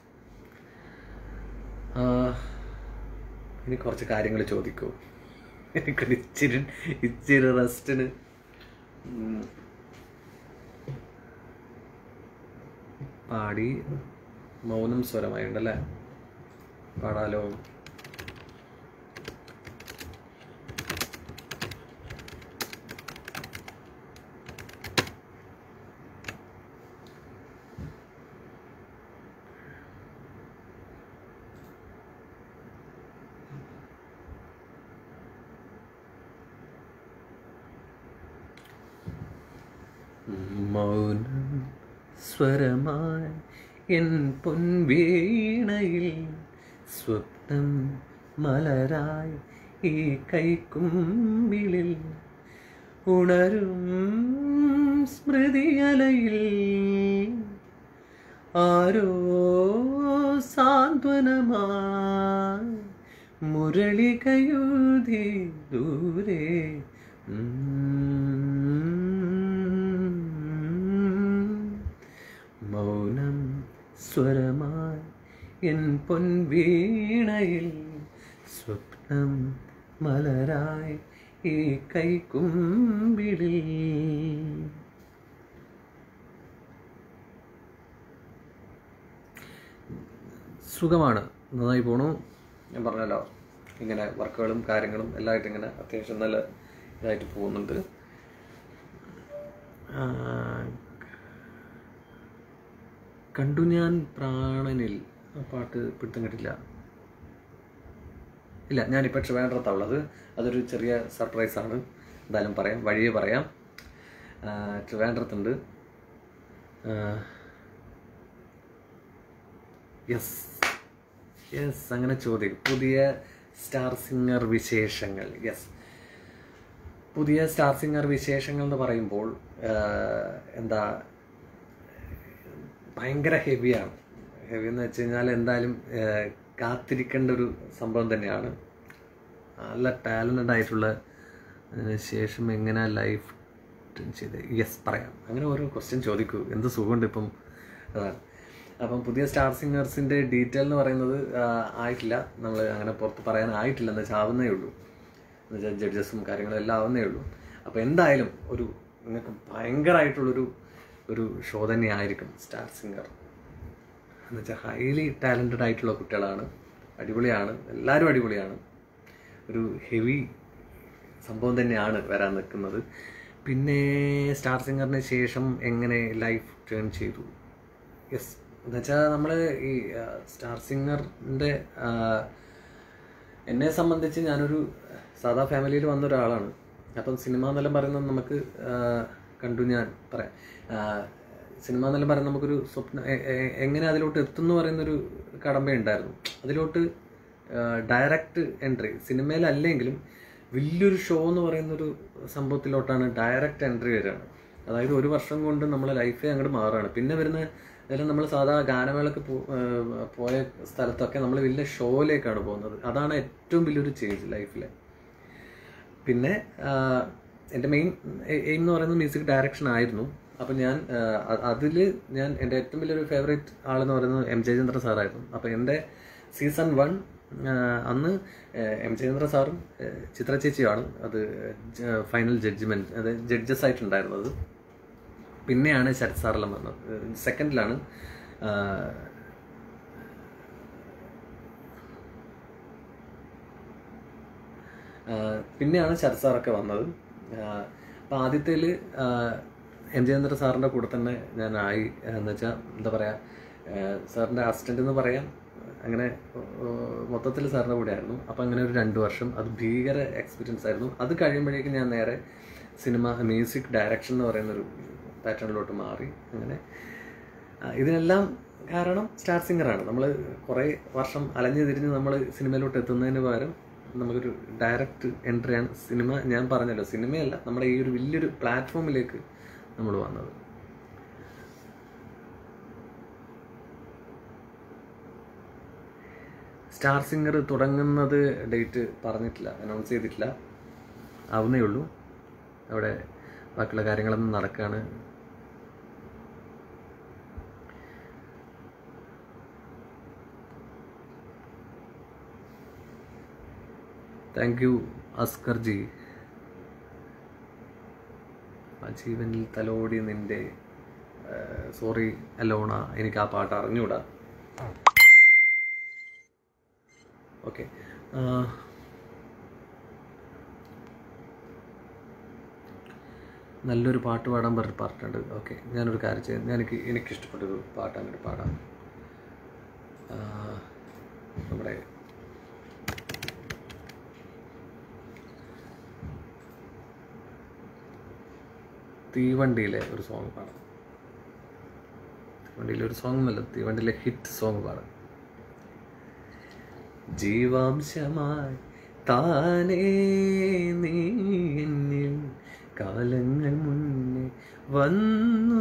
ആ, ഇനി കുറച്ച് കാര്യങ്ങൾ ചോദിക്കൂ എനിക്കൊരു ഇച്ചിരി ഇച്ചിരി റെസ്റ്റിന് പാടി മൗനം സ്വരമായുണ്ടല്ലേ പാടാലോ മൗനം സ്വരമായി എൻ പൊൻവീണയിൽ സ്വപ്നം മലരായി ഈ കൈക്കുമ്പിളിൽ ഉണരും സ്മൃതിയലയിൽ ആരോ സാന്ത്വനമായി മുരളികയൂതി ദൂരെ മൗനം സ്വരമായി എൻ പൊൻവീണയിൽ സ്വപ്നം മലരായി ഈ കൈക്കുമ്പിളിൽ സുഖമാണ് നന്നായി പോണു ഞാൻ പറഞ്ഞല്ലോ ഇങ്ങനെ വർക്കുകളും കാര്യങ്ങളും എല്ലാമായിട്ട് ഇങ്ങനെ അത്യാവശ്യം നല്ല ഇതായിട്ട് പോകുന്നുണ്ട് ആ, കണ്ടു ഞാൻ പ്രാണനിൽ ആ പാട്ട് പിടുത്തം കിട്ടില്ല ഇല്ല ഞാനിപ്പോൾ ട്രിവാൻഡ്രത്താണ് ഉള്ളത് അതൊരു ചെറിയ സർപ്രൈസാണ് എന്തായാലും പറയാം വഴിയെ പറയാം ആ, ട്രിവാൻഡ്രത്തുണ്ട് യെസ് യെസ് അങ്ങനെ ചോദ്യം പുതിയ സ്റ്റാർ സിംഗർ വിശേഷങ്ങൾ യെസ് പുതിയ സ്റ്റാർ സിംഗർ വിശേഷങ്ങൾ എന്ന് പറയുമ്പോൾ ആ, എന്താ ഭയങ്കര ഹെവിയാണ് ഹെവി എന്ന് വെച്ച് കഴിഞ്ഞാൽ എന്തായാലും ആ, കാത്തിരിക്കേണ്ട ഒരു സംഭവം തന്നെയാണ് നല്ല ടാലൻറ്റഡ് ആയിട്ടുള്ള അതിന് ശേഷം എങ്ങനെ ലൈഫ് ചെയ്ത് യെസ് പറയാം അങ്ങനെ ഓരോ ക്വസ്റ്റ്യൻ ചോദിക്കൂ എന്ത് സുഖമുണ്ട് ഇപ്പം അതാണ് അപ്പം പുതിയ സ്റ്റാർ സിംഗേഴ്സിൻ്റെ ഡീറ്റെയിൽ എന്ന് പറയുന്നത് ആ, ആയിട്ടില്ല നമ്മൾ അങ്ങനെ പുറത്ത് പറയാൻ ആയിട്ടില്ല എന്ന് വെച്ചാൽ ആവുന്നേ ഉള്ളൂ എന്ന് വെച്ചാൽ ജഡ്ജസും കാര്യങ്ങളും എല്ലാം ആവുന്നേ ഉള്ളൂ അപ്പോൾ എന്തായാലും ഒരു നിങ്ങൾക്ക് ഭയങ്കരമായിട്ടുള്ളൊരു ഒരു ഷോ തന്നെയായിരിക്കും സ്റ്റാർ സിംഗർ എന്ന് വെച്ചാൽ ഹൈലി ടാലൻറ്റഡ് ആയിട്ടുള്ള കുട്ടികളാണ് അടിപൊളിയാണ് എല്ലാവരും അടിപൊളിയാണ് ഒരു ഹെവി സംഭവം തന്നെയാണ് വരാൻ നിൽക്കുന്നത് പിന്നെ സ്റ്റാർ സിംഗറിന് ശേഷം എങ്ങനെ ലൈഫ് ടേൺ ചെയ്തു യെസ് എന്നുവെച്ചാൽ നമ്മൾ ഈ സ്റ്റാർ സിംഗറിൻ്റെ എന്നെ സംബന്ധിച്ച് ഞാനൊരു സാധാ ഫാമിലിയിൽ വന്ന ഒരാളാണ് അപ്പം സിനിമ എന്നെല്ലാം പറയുന്നത് നമുക്ക് ആ, കണ്ടു ഞാൻ പറയാം ആ, സിനിമ എന്നെല്ലാം പറയുന്നത് നമുക്കൊരു സ്വപ്നം എ- എ- എങ്ങനെ അതിലോട്ട് എത്തുന്നു പറയുന്നൊരു കടമ്പയുണ്ടായിരുന്നു അതിലോട്ട് ഡയറക്റ്റ് എൻട്രി സിനിമയിലല്ലെങ്കിലും വലിയൊരു ഷോ എന്ന് പറയുന്നൊരു സംഭവത്തിലോട്ടാണ് ഡയറക്റ്റ് എൻട്രി വരികയാണ് അതായത് ഒരു വർഷം കൊണ്ട് നമ്മളെ ലൈഫേ അങ്ങോട്ട് മാറുകയാണ് പിന്നെ വരുന്ന അതായത് നമ്മൾ സാധാ ഗാനമേളക്ക് പോ- ആ, പോയ സ്ഥലത്തൊക്കെ നമ്മൾ വലിയ ഷോയിലേക്കാണ് പോകുന്നത് അതാണ് ഏറ്റവും വലിയൊരു ചേഞ്ച് ലൈഫിലെ പിന്നെ എൻ്റെ മെയിൻ എയിം എന്ന് പറയുന്നത് മ്യൂസിക് ഡയറക്ഷൻ ആയിരുന്നു അപ്പം ഞാൻ അതിൽ ഞാൻ എൻ്റെ ഏറ്റവും വലിയൊരു ഫേവറേറ്റ് ആളെന്ന് പറയുന്നത് എം ജയചന്ദ്ര സാറായിരുന്നു അപ്പം എൻ്റെ സീസൺ വൺ അന്ന് ഏഹ്, എം ജയചന്ദ്ര സാറും ഏഹ്, ചിത്ര ചേച്ചിയുമാണ് അത് ഫൈനൽ ജഡ്ജ്മെൻറ്റ് അതായത് ജഡ്ജസ് ആയിട്ടുണ്ടായിരുന്നത് പിന്നെയാണ് ശരത് സാറെല്ലാം വന്നത് സെക്കൻഡിലാണ് ആഹ് പിന്നെയാണ് ശരത് സാറൊക്കെ വന്നത് അപ്പം ആദ്യത്തേൽ എം ജയേന്ദ്ര സാറിൻ്റെ കൂടെ തന്നെ ഞാൻ ആയി എന്ന് വെച്ചാൽ എന്താ പറയുക സാറിൻ്റെ അസിസ്റ്റൻ്റ് എന്ന് പറയാം അങ്ങനെ മൊത്തത്തിൽ സാറിൻ്റെ കൂടെ ആയിരുന്നു അപ്പം അങ്ങനെ ഒരു രണ്ട് വർഷം അത് ഭീകര എക്സ്പീരിയൻസ് ആയിരുന്നു അത് കഴിയുമ്പോഴേക്കും ഞാൻ നേരെ സിനിമ മ്യൂസിക് ഡയറക്ഷൻ എന്ന് പറയുന്നൊരു പാറ്റേണിലോട്ട് മാറി അങ്ങനെ ആ, ഇതിനെല്ലാം കാരണം സ്റ്റാർ സിംഗറാണ് നമ്മൾ കുറേ വർഷം അലഞ്ഞു തിരിഞ്ഞ് നമ്മൾ സിനിമയിലോട്ട് എത്തുന്നതിന് പകരം നമുക്കൊരു ഡയറക്റ്റ് എൻട്രിയാണ് സിനിമ ഞാൻ പറഞ്ഞല്ലോ സിനിമയല്ല നമ്മുടെ ഈ ഒരു വലിയൊരു പ്ലാറ്റ്ഫോമിലേക്ക് നമ്മൾ വന്നത് സ്റ്റാർ സിംഗർ തുടങ്ങുന്നത് ഡേറ്റ് പറഞ്ഞിട്ടില്ല അനൗൺസ് ചെയ്തിട്ടില്ല ആവുന്നേ ഉള്ളൂ അവിടെ ബാക്കിയുള്ള കാര്യങ്ങളൊന്നും നടക്കുകയാണ് താങ്ക് യു അസ്കർ ജി ആ ജീവനിൽ തലോടി നിന്റെ സോറി അലോണ എനിക്ക് ആ പാട്ട് അറിഞ്ഞൂടാ ഓക്കെ നല്ലൊരു പാട്ട് പാടാൻ പറഞ്ഞ പാട്ടുണ്ട് ഓക്കെ ഞാനൊരു കാര്യം ചെയ്യാം എനിക്ക് എനിക്കിഷ്ടപ്പെട്ടൊരു പാട്ട് അങ്ങോട്ട് പാടാം ആ, നമ്മുടെ തീവണ്ടിയിലെ ഒരു സോങ് പാടാം തീവണ്ടിയിലെ ഒരു സോങ് അല്ല തീവണ്ടിയിലെ ഹിറ്റ് സോങ് പാടാം ജീവാംശമായി താനേ നീ എന്നിൽ കാലങ്ങൾ മുന്നേ വന്നു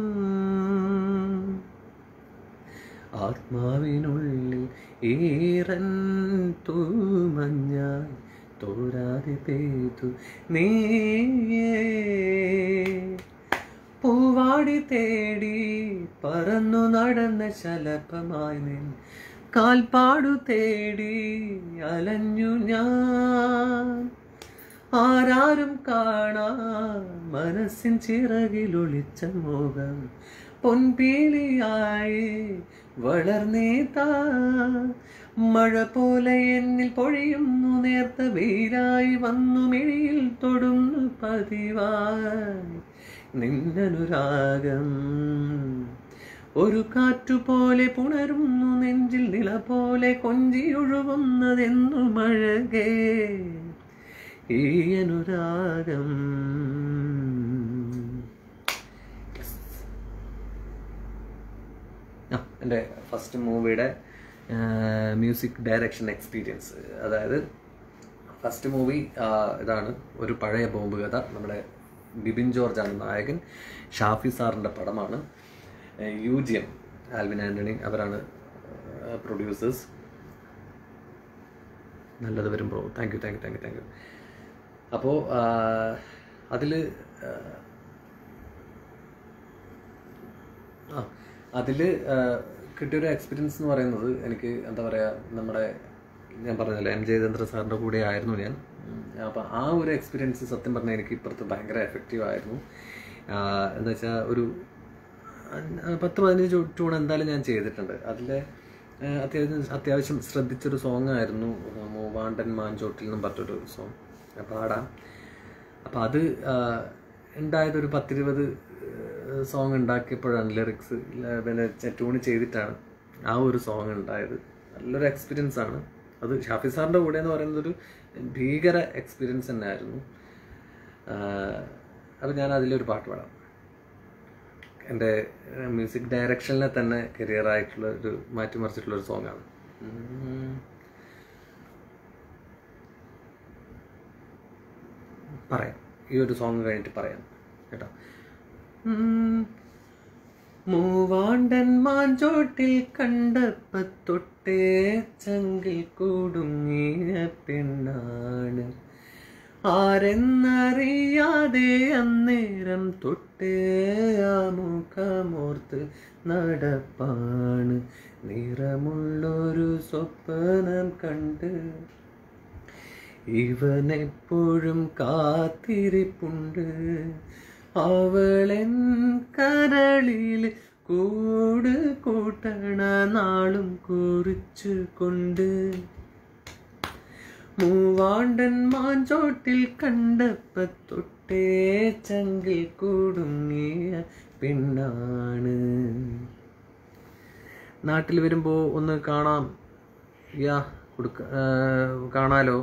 ആത്മാവിനുള്ളിൽ ഈറൻ തൂമഞ്ഞായി തോരാതെ പെയ്തു നീയേ പൂവാ പാടി തേടി പറന്നു നടന്ന ശലഭമായി നിൻ കാൽപ്പാടു തേടി അലഞ്ഞു ഞാൻ ആരാരും കാണാ മനസ്സിൻ ചിറകിലൊളിച്ച മോഹം പൊൻപീലിയായി വളർന്നേതാ മഴ പോലെ എന്നിൽ പൊഴിയുന്നു നേർത്ത വെയിലായി വന്നു മിഴിയിൽ തൊടുന്നു പതിവായി നിന്നനുരാഗം ഒരു കാറ്റുപോലെ പുണരുന്നു നെഞ്ചിൽ നില പോലെ കൊഞ്ചിയൊഴുകുന്നതെന്നു മഴകേ ഈ അനുരാഗം ആ എൻ്റെ ഫസ്റ്റ് മൂവിയുടെ മ്യൂസിക് ഡയറക്ഷൻ എക്സ്പീരിയൻസ് അതായത് ഫസ്റ്റ് മൂവി ഇതാണ് ഒരു പഴയ ബോംബ് കഥ നമ്മുടെ ബിബിൻ ജോർജ് ആണ് നായകൻ ഷാഫി സാറിൻ്റെ പടമാണ് U G M Alvin Antony അവരാണ് പ്രൊഡ്യൂസേഴ്സ് നല്ലത് വരും bro thank you thank you thank you thank you അപ്പോൾ അതിൽ ആ അതിൽ കിട്ടിയൊരു എക്സ്പീരിയൻസ് എന്ന് പറയുന്നത് എനിക്ക് എന്താ പറയുക നമ്മുടെ ഞാൻ പറഞ്ഞല്ലോ എം ജയചന്ദ്ര സാറിൻ്റെ കൂടെ ആയിരുന്നു ഞാൻ അപ്പോൾ ആ ഒരു എക്സ്പീരിയൻസ് സത്യം പറഞ്ഞാൽ എനിക്ക് ഇപ്പുറത്ത് ഭയങ്കര എഫക്റ്റീവ് ആയിരുന്നു എന്താ വെച്ചാൽ ഒരു അഹ് പത്ത് പതിനഞ്ച് ട്യൂൺ എന്തായാലും ഞാൻ ചെയ്തിട്ടുണ്ട് അതിൽ അത്യാവശ്യം അത്യാവശ്യം ശ്രദ്ധിച്ചൊരു സോങ് ആയിരുന്നു മൂവാണ്ടൻ മാഞ്ചോട്ടിൽ എന്നും പറഞ്ഞൊരു സോങ് പാടാം അപ്പോൾ അത് ഉണ്ടായതൊരു പത്തിരുപത് സോങ് ഉണ്ടാക്കിയപ്പോഴാണ് ലിറിക്സ് പിന്നെ ട്യൂൺ ചെയ്തിട്ടാണ് ആ ഒരു സോങ് ഉണ്ടായത് നല്ലൊരു എക്സ്പീരിയൻസ് ആണ് അത് ഷാഫി സാറിൻ്റെ കൂടെ എന്ന് പറയുന്നത് ഒരു ഭീകര എക്സ്പീരിയൻസ് തന്നെ ആയിരുന്നു അപ്പോൾ ഞാൻ അതിലൊരു പാട്ട് പാടാം എൻ്റെ മ്യൂസിക് ഡയറക്ഷനിലെ തന്നെ കരിയർ ആയിട്ടുള്ള ഒരു മാറ്റിമറിച്ചിട്ടുള്ള ഒരു സോങ്ങാണ് പറയാം ഈ ഒരു സോങ് കഴിഞ്ഞിട്ട് പറയാം കേട്ടോ മൂവാണ്ടൻ മാഞ്ചോട്ടിൽ കണ്ടപ്പത്തൊട്ടേ ചങ്കിൽ കൂടുങ്ങിയ പെണ്ണാണ് ആരെന്നറിയാതെ അന്നേരം തൊട്ടേ ആ മുഖമോർത്ത് നടപ്പാണ് നിറമുള്ളൊരു സ്വപ്നം കണ്ട് ഇവനെപ്പോഴും കാത്തിരിപ്പുണ്ട് അവളെൻ കരളിൽ കൂട് കൂട്ടണ നാളും കുറിച്ചു കൊണ്ട് മൂവാണ്ടൻ മാഞ്ചോട്ടിൽ കണ്ടപ്പത്തൊട്ടേ ചങ്കിൽ കൂടുങ്ങിയ പെണ്ണാണ് നാട്ടിൽ വരുമ്പോൾ ഒന്ന് കാണാം യാ കൊടുക്ക കാണാലോ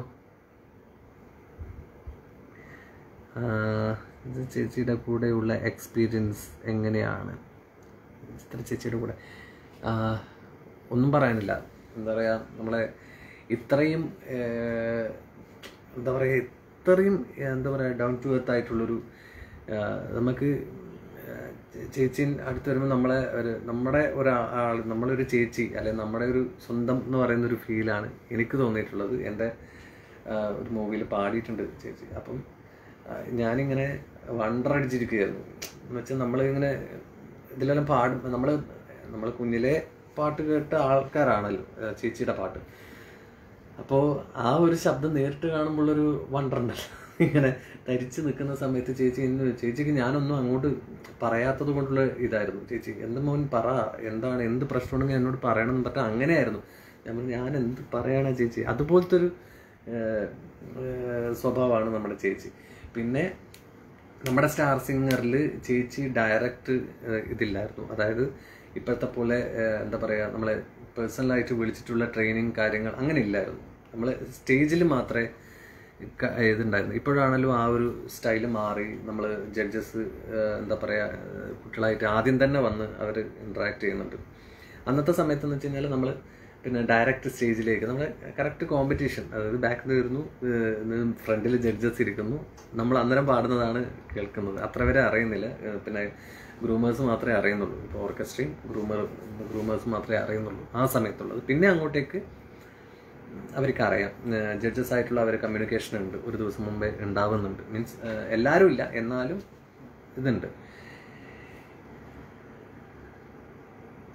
ഇത് ചേച്ചിയുടെ കൂടെയുള്ള എക്സ്പീരിയൻസ് എങ്ങനെയാണ് ചിത്ര ചേച്ചിയുടെ കൂടെ ഒന്നും പറയാനില്ല എന്താ പറയുക നമ്മളെ ഇത്രയും എന്താ പറയുക ഇത്രയും എന്താ പറയുക ഡൗൺ ടു എർത്ത് ആയിട്ടുള്ളൊരു നമുക്ക് ചേച്ചി അടുത്ത് വരുമ്പോൾ നമ്മളെ ഒരു നമ്മുടെ ഒരാൾ നമ്മളൊരു ചേച്ചി അല്ലെങ്കിൽ നമ്മുടെ ഒരു സ്വന്തം എന്ന് പറയുന്ന ഒരു ഫീലാണ് എനിക്ക് തോന്നിയിട്ടുള്ളത് എൻ്റെ ഒരു മൂവിയിൽ പാടിയിട്ടുണ്ട് ചേച്ചി അപ്പം ഞാനിങ്ങനെ വണ്ടർ അടിച്ചിരിക്കുകയായിരുന്നു എന്ന് വെച്ചാൽ നമ്മളിങ്ങനെ ഇതിലെല്ലാം പാടും നമ്മൾ നമ്മൾ കുഞ്ഞിലെ പാട്ട് കേട്ട ആൾക്കാരാണല്ലോ ചേച്ചിയുടെ പാട്ട് അപ്പോൾ ആ ഒരു ശബ്ദം നേരിട്ട് കാണുമ്പോഴൊരു വണ്ടർ ഉണ്ടല്ലോ ഇങ്ങനെ ധരിച്ച് നിൽക്കുന്ന സമയത്ത് ചേച്ചി എന്ന് ചേച്ചിക്ക് ഞാനൊന്നും അങ്ങോട്ട് പറയാത്തത് കൊണ്ടുള്ള ഇതായിരുന്നു ചേച്ചി എന്ത് മോൻ പറ എന്താണ് എന്ത് പ്രശ്നമുണ്ടെങ്കിൽ എന്നോട് പറയണമെന്ന് പറഞ്ഞാൽ അങ്ങനെയായിരുന്നു ഞാൻ ഞാൻ എന്ത് പറയാനാ ചേച്ചി അതുപോലത്തെ ഒരു സ്വഭാവമാണ് നമ്മുടെ ചേച്ചി പിന്നെ നമ്മുടെ സ്റ്റാർ സിംഗറിൽ ചേച്ചി ഡയറക്റ്റ് ഇതില്ലായിരുന്നു അതായത് ഇപ്പോഴത്തെ പോലെ എന്താ പറയുക നമ്മളെ പേഴ്സണലായിട്ട് വിളിച്ചിട്ടുള്ള ട്രെയിനിങ് കാര്യങ്ങൾ അങ്ങനെ ഇല്ലായിരുന്നു നമ്മൾ സ്റ്റേജിൽ മാത്രമേ ഇതുണ്ടായിരുന്നു ഇപ്പോഴാണല്ലോ ആ ഒരു സ്റ്റൈൽ മാറി നമ്മൾ ജഡ്ജസ് എന്താ പറയുക കുട്ടികളായിട്ട് ആദ്യം തന്നെ വന്ന് അവർ ഇൻട്രാക്ട് ചെയ്യുന്നുണ്ട് അന്നത്തെ സമയത്ത് എന്ന് വെച്ച് കഴിഞ്ഞാൽ നമ്മൾ പിന്നെ ഡയറക്റ്റ് സ്റ്റേജിലേക്ക് നമ്മൾ കറക്റ്റ് കോമ്പറ്റീഷൻ അതായത് ബാക്കിൽ വരുന്നു ഫ്രണ്ടിൽ ജഡ്ജസ് ഇരിക്കുന്നു നമ്മൾ അന്നേരം പാടുന്നതാണ് കേൾക്കുന്നത് അത്ര വരെ അറിയുന്നില്ല പിന്നെ ഗ്രൂമേഴ്സ് മാത്രമേ അറിയുന്നുള്ളൂ ഇപ്പോൾ ഓർക്കസ്ട്രയും ഗ്രൂമർ ഗ്രൂമേഴ്സ് മാത്രമേ അറിയുന്നുള്ളൂ ആ സമയത്തുള്ളത് പിന്നെ അങ്ങോട്ടേക്ക് അവർക്ക് അറിയാം ജഡ്ജസ് ആയിട്ടുള്ള അവർ കമ്മ്യൂണിക്കേഷൻ ഉണ്ട് ഒരു ദിവസം മുമ്പേ ഉണ്ടാവുന്നുണ്ട് മീൻസ് എല്ലാവരും ഇല്ല എന്നാലും ഇതുണ്ട്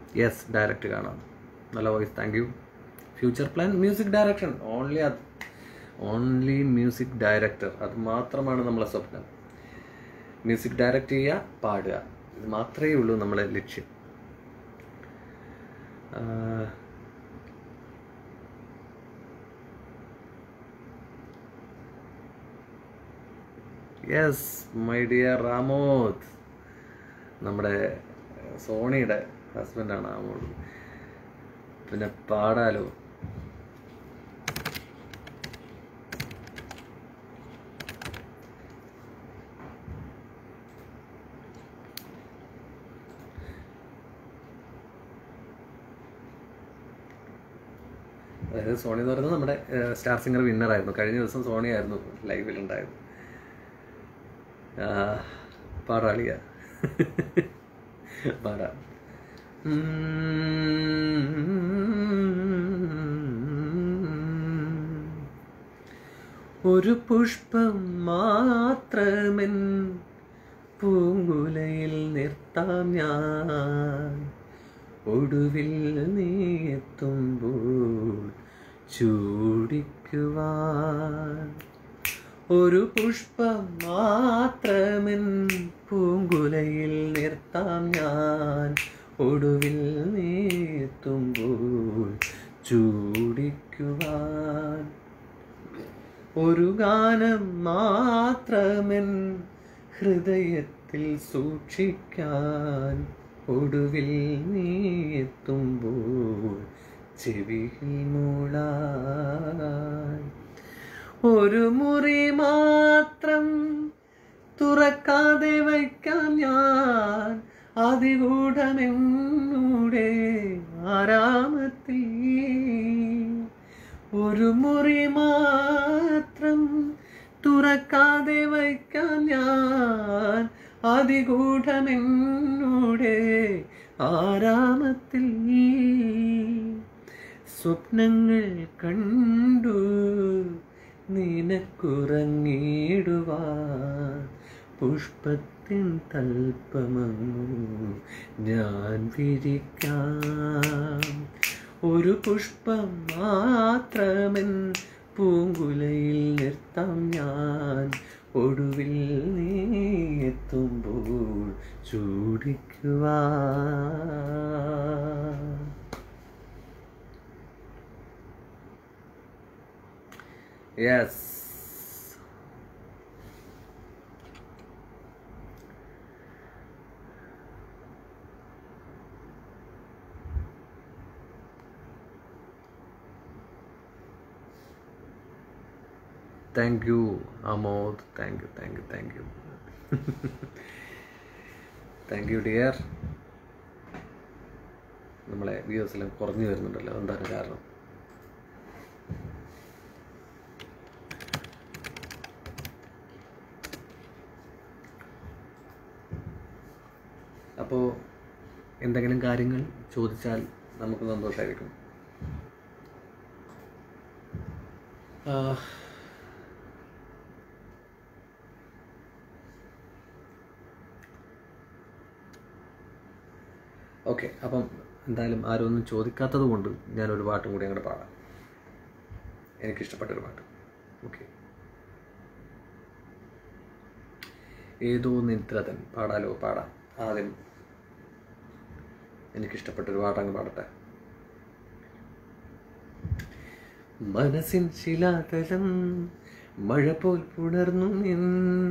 യെസ് ഡയറക്റ്റ് കാണാം നല്ല voice thank you future plan music direction only അത് ഓൺലി മ്യൂസിക് ഡയറക്ടർ അത് മാത്രമാണ് നമ്മളെ സ്വപ്നം മ്യൂസിക് ഡയറക്റ്റ് ചെയ്യുക പാടുക ഇത് മാത്രമേ ഉള്ളൂ നമ്മളെ ലക്ഷ്യം ആഹ് യെസ് മൈ ഡിയർ റാമോദ് നമ്മുടെ സോണിയുടെ ഹസ്ബൻഡാണ് ആമോദ് പിന്നെ പാടാലോ അതായത് സോണി എന്ന് പറയുന്നത് നമ്മുടെ സ്റ്റാർ സിംഗർ വിന്നർ ആയിരുന്നു കഴിഞ്ഞ ദിവസം സോണി ആയിരുന്നു ലൈവിൽ ഉണ്ടായത് പാടാളിയ പാടാം ഒരു പുഷ്പം മാത്രമെൻ പൂങ്കുലയിൽ നിർത്താം ഞാൻ ഒടുവിൽ നീ എത്തുമ്പോൾ ചൂടിക്കുവാൻ ഒരു പുഷ്പം മാത്രമെൻ പൂങ്കുലയിൽ നിർത്താം ഞാൻ ഒടുവിൽ നീ എത്തുമ്പോൾ ചൂടിക്കുവാൻ ഒരു ഗാനം മാത്രമെൻ ഹൃദയത്തിൽ സൂക്ഷിക്കാൻ ഒടുവിൽ നീ എത്തുമ്പോൾ ചെവിയിൽ മൂളാൻ ഒരു മുറി മാത്രം തുറക്കാതെ വയ്ക്കാം ഞാൻ അതികൂടമെന്നൂടെ ആരാമത്തിൽ ഒരു മുറി മാത്രം തുറക്കാതെ വയ്ക്കാം ഞാൻ അതികൂടമെന്നൂടെ ആരാമത്തിൽ സ്വപ്നങ്ങൾ കണ്ടു നിനക്കുറങ്ങിടുവാൻ പുഷ്പത്തിൻ തൽപ്പമങ്ങു ഞാൻ വിരിക്കാം ഒരു പുഷ്പം മാത്രമെൻ പൂങ്കുലയിൽ നിർത്താം ഞാൻ ഒടുവിൽ നീ എത്തുമ്പോൾ ചൂടിക്കുവാൻ yes thank you Amod thank you thank you thank you thank you dear നമ്മളെ വ്യൂസിലും കുറഞ്ഞു വരുന്നുണ്ടല്ലോ എന്താണ് കാരണം അപ്പോൾ എന്തെങ്കിലും കാര്യങ്ങൾ ചോദിച്ചാൽ നമുക്ക് സന്തോഷമായിരിക്കും ഓക്കെ അപ്പം എന്തായാലും ആരും ഒന്നും ചോദിക്കാത്തത് കൊണ്ട് ഞാനൊരു പാട്ടും കൂടി അങ്ങോട്ട് പാടാം എനിക്കിഷ്ടപ്പെട്ടൊരു പാട്ട് ഓക്കെ ഏതോ നിദ്രതൻ പാടാലോ പാടാം ആദ്യം എനിക്കിഷ്ടപ്പെട്ടൊരു പാട്ടങ്ങ് പാടട്ടെ മനസ്സിൻ ശിലാതലം മഴ പോൽ പുണർന്നു നിൻ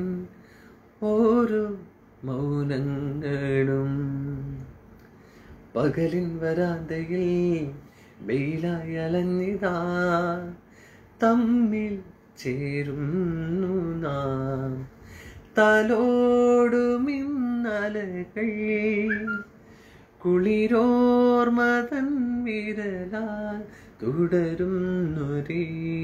ഓരോ മൗനങ്ങളും പകലിൻ വരാന്തയിൽ വെയിലായി അലഞ്ഞിതാ തമ്മിൽ ചേരുന്നു നാം തലോടുമിന്നലകൾ കുളിരോർമതൻ വിരലാൽ തുടരുന്നൊരേ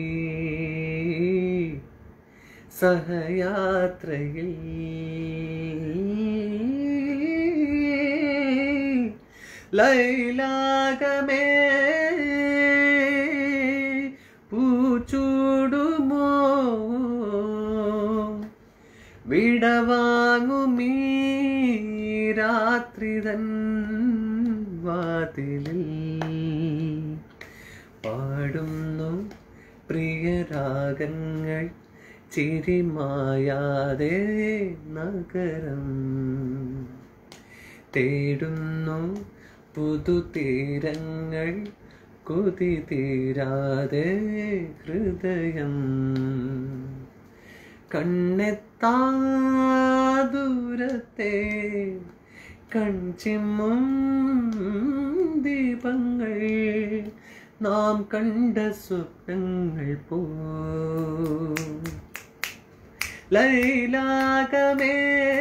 സഹയാത്രയിൽ ലൈലാകമേ പൂച്ചൂടുമോ വിടവാങ്ങുമീ രാത്രിതൻ വാ വാതിലിൽ പാടുന്നു പ്രിയരാഗങ്ങൾ ചിരിമായാതെ നഗരം തേടുന്നു പുതുതീരങ്ങൾ കൊതി തീരാതെ ഹൃദയം കണ്ണെത്താ ദൂരത്തെ കൺചിമ്മും ദീപങ്ങൾ നാം കണ്ട സ്വപ്നങ്ങൾ പോ ലൈലാകമേ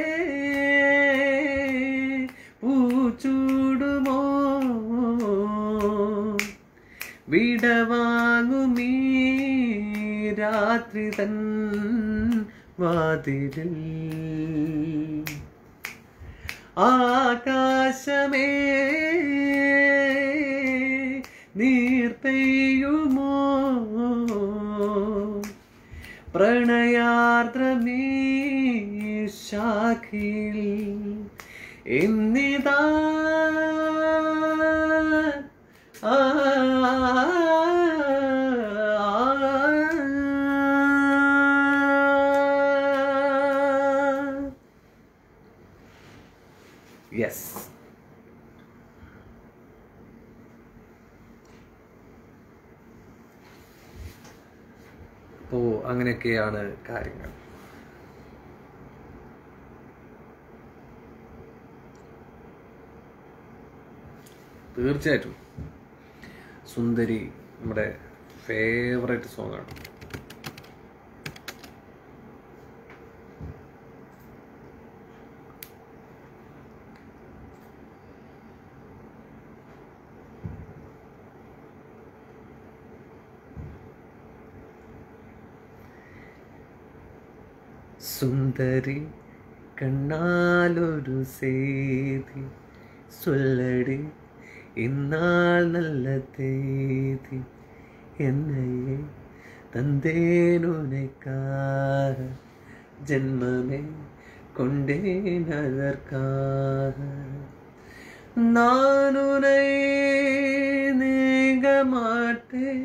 പൂച്ചൂടുമോ വിടവാങ്ങുമീ രാത്രി തൻ വാതിലിൽ ആകാശമേ നീർ പെയ്യുമോ പ്രണയാർദ്രമീ ശാഖിൽ എന്നിതാ ആ യെസ് അപ്പോൾ അങ്ങനെയൊക്കെയാണ് കാര്യങ്ങൾ തീർച്ചയായിട്ടും സുന്ദരി നമ്മുടെ ഫേവറേറ്റ് സോങ് ആണ് സുന്ദരി കണ്ണാലൊരു സേതി சொல்லடி இந்நாள் நல்ல தேதி என்னையே தந்தேன் உனைக்காக ஜென்மமே கொண்டேன் அதற்காக நான் உனை நீங்க மாட்டேன்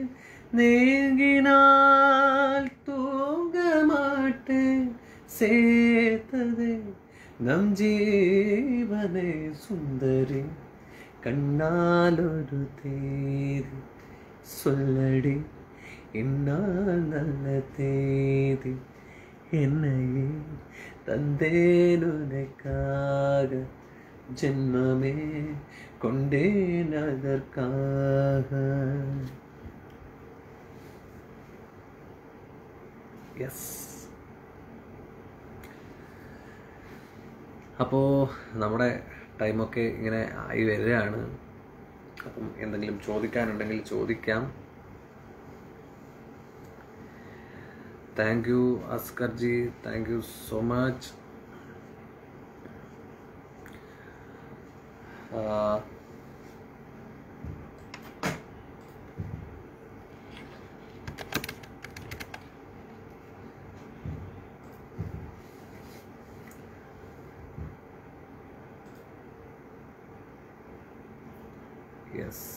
நீங்கினால் தூங்க மாட்டேன் சேர்த்ததே நம் ജീവനെ സുന്ദരി കണ്ണാലൊരു തേതി சொல்லடி இந்நாள் நல்ல தேதி என்னையே தந்தேன் உனக்காக ஜென்மமே கொண்டேன் அதற்காக യെസ് അപ്പോൾ നമ്മുടെ ടൈമൊക്കെ ഇങ്ങനെ ആയി വരികയാണ് അപ്പം എന്തെങ്കിലും ചോദിക്കാനുണ്ടെങ്കിൽ ചോദിക്കാം thank you അസ്കർജി thank you so much yes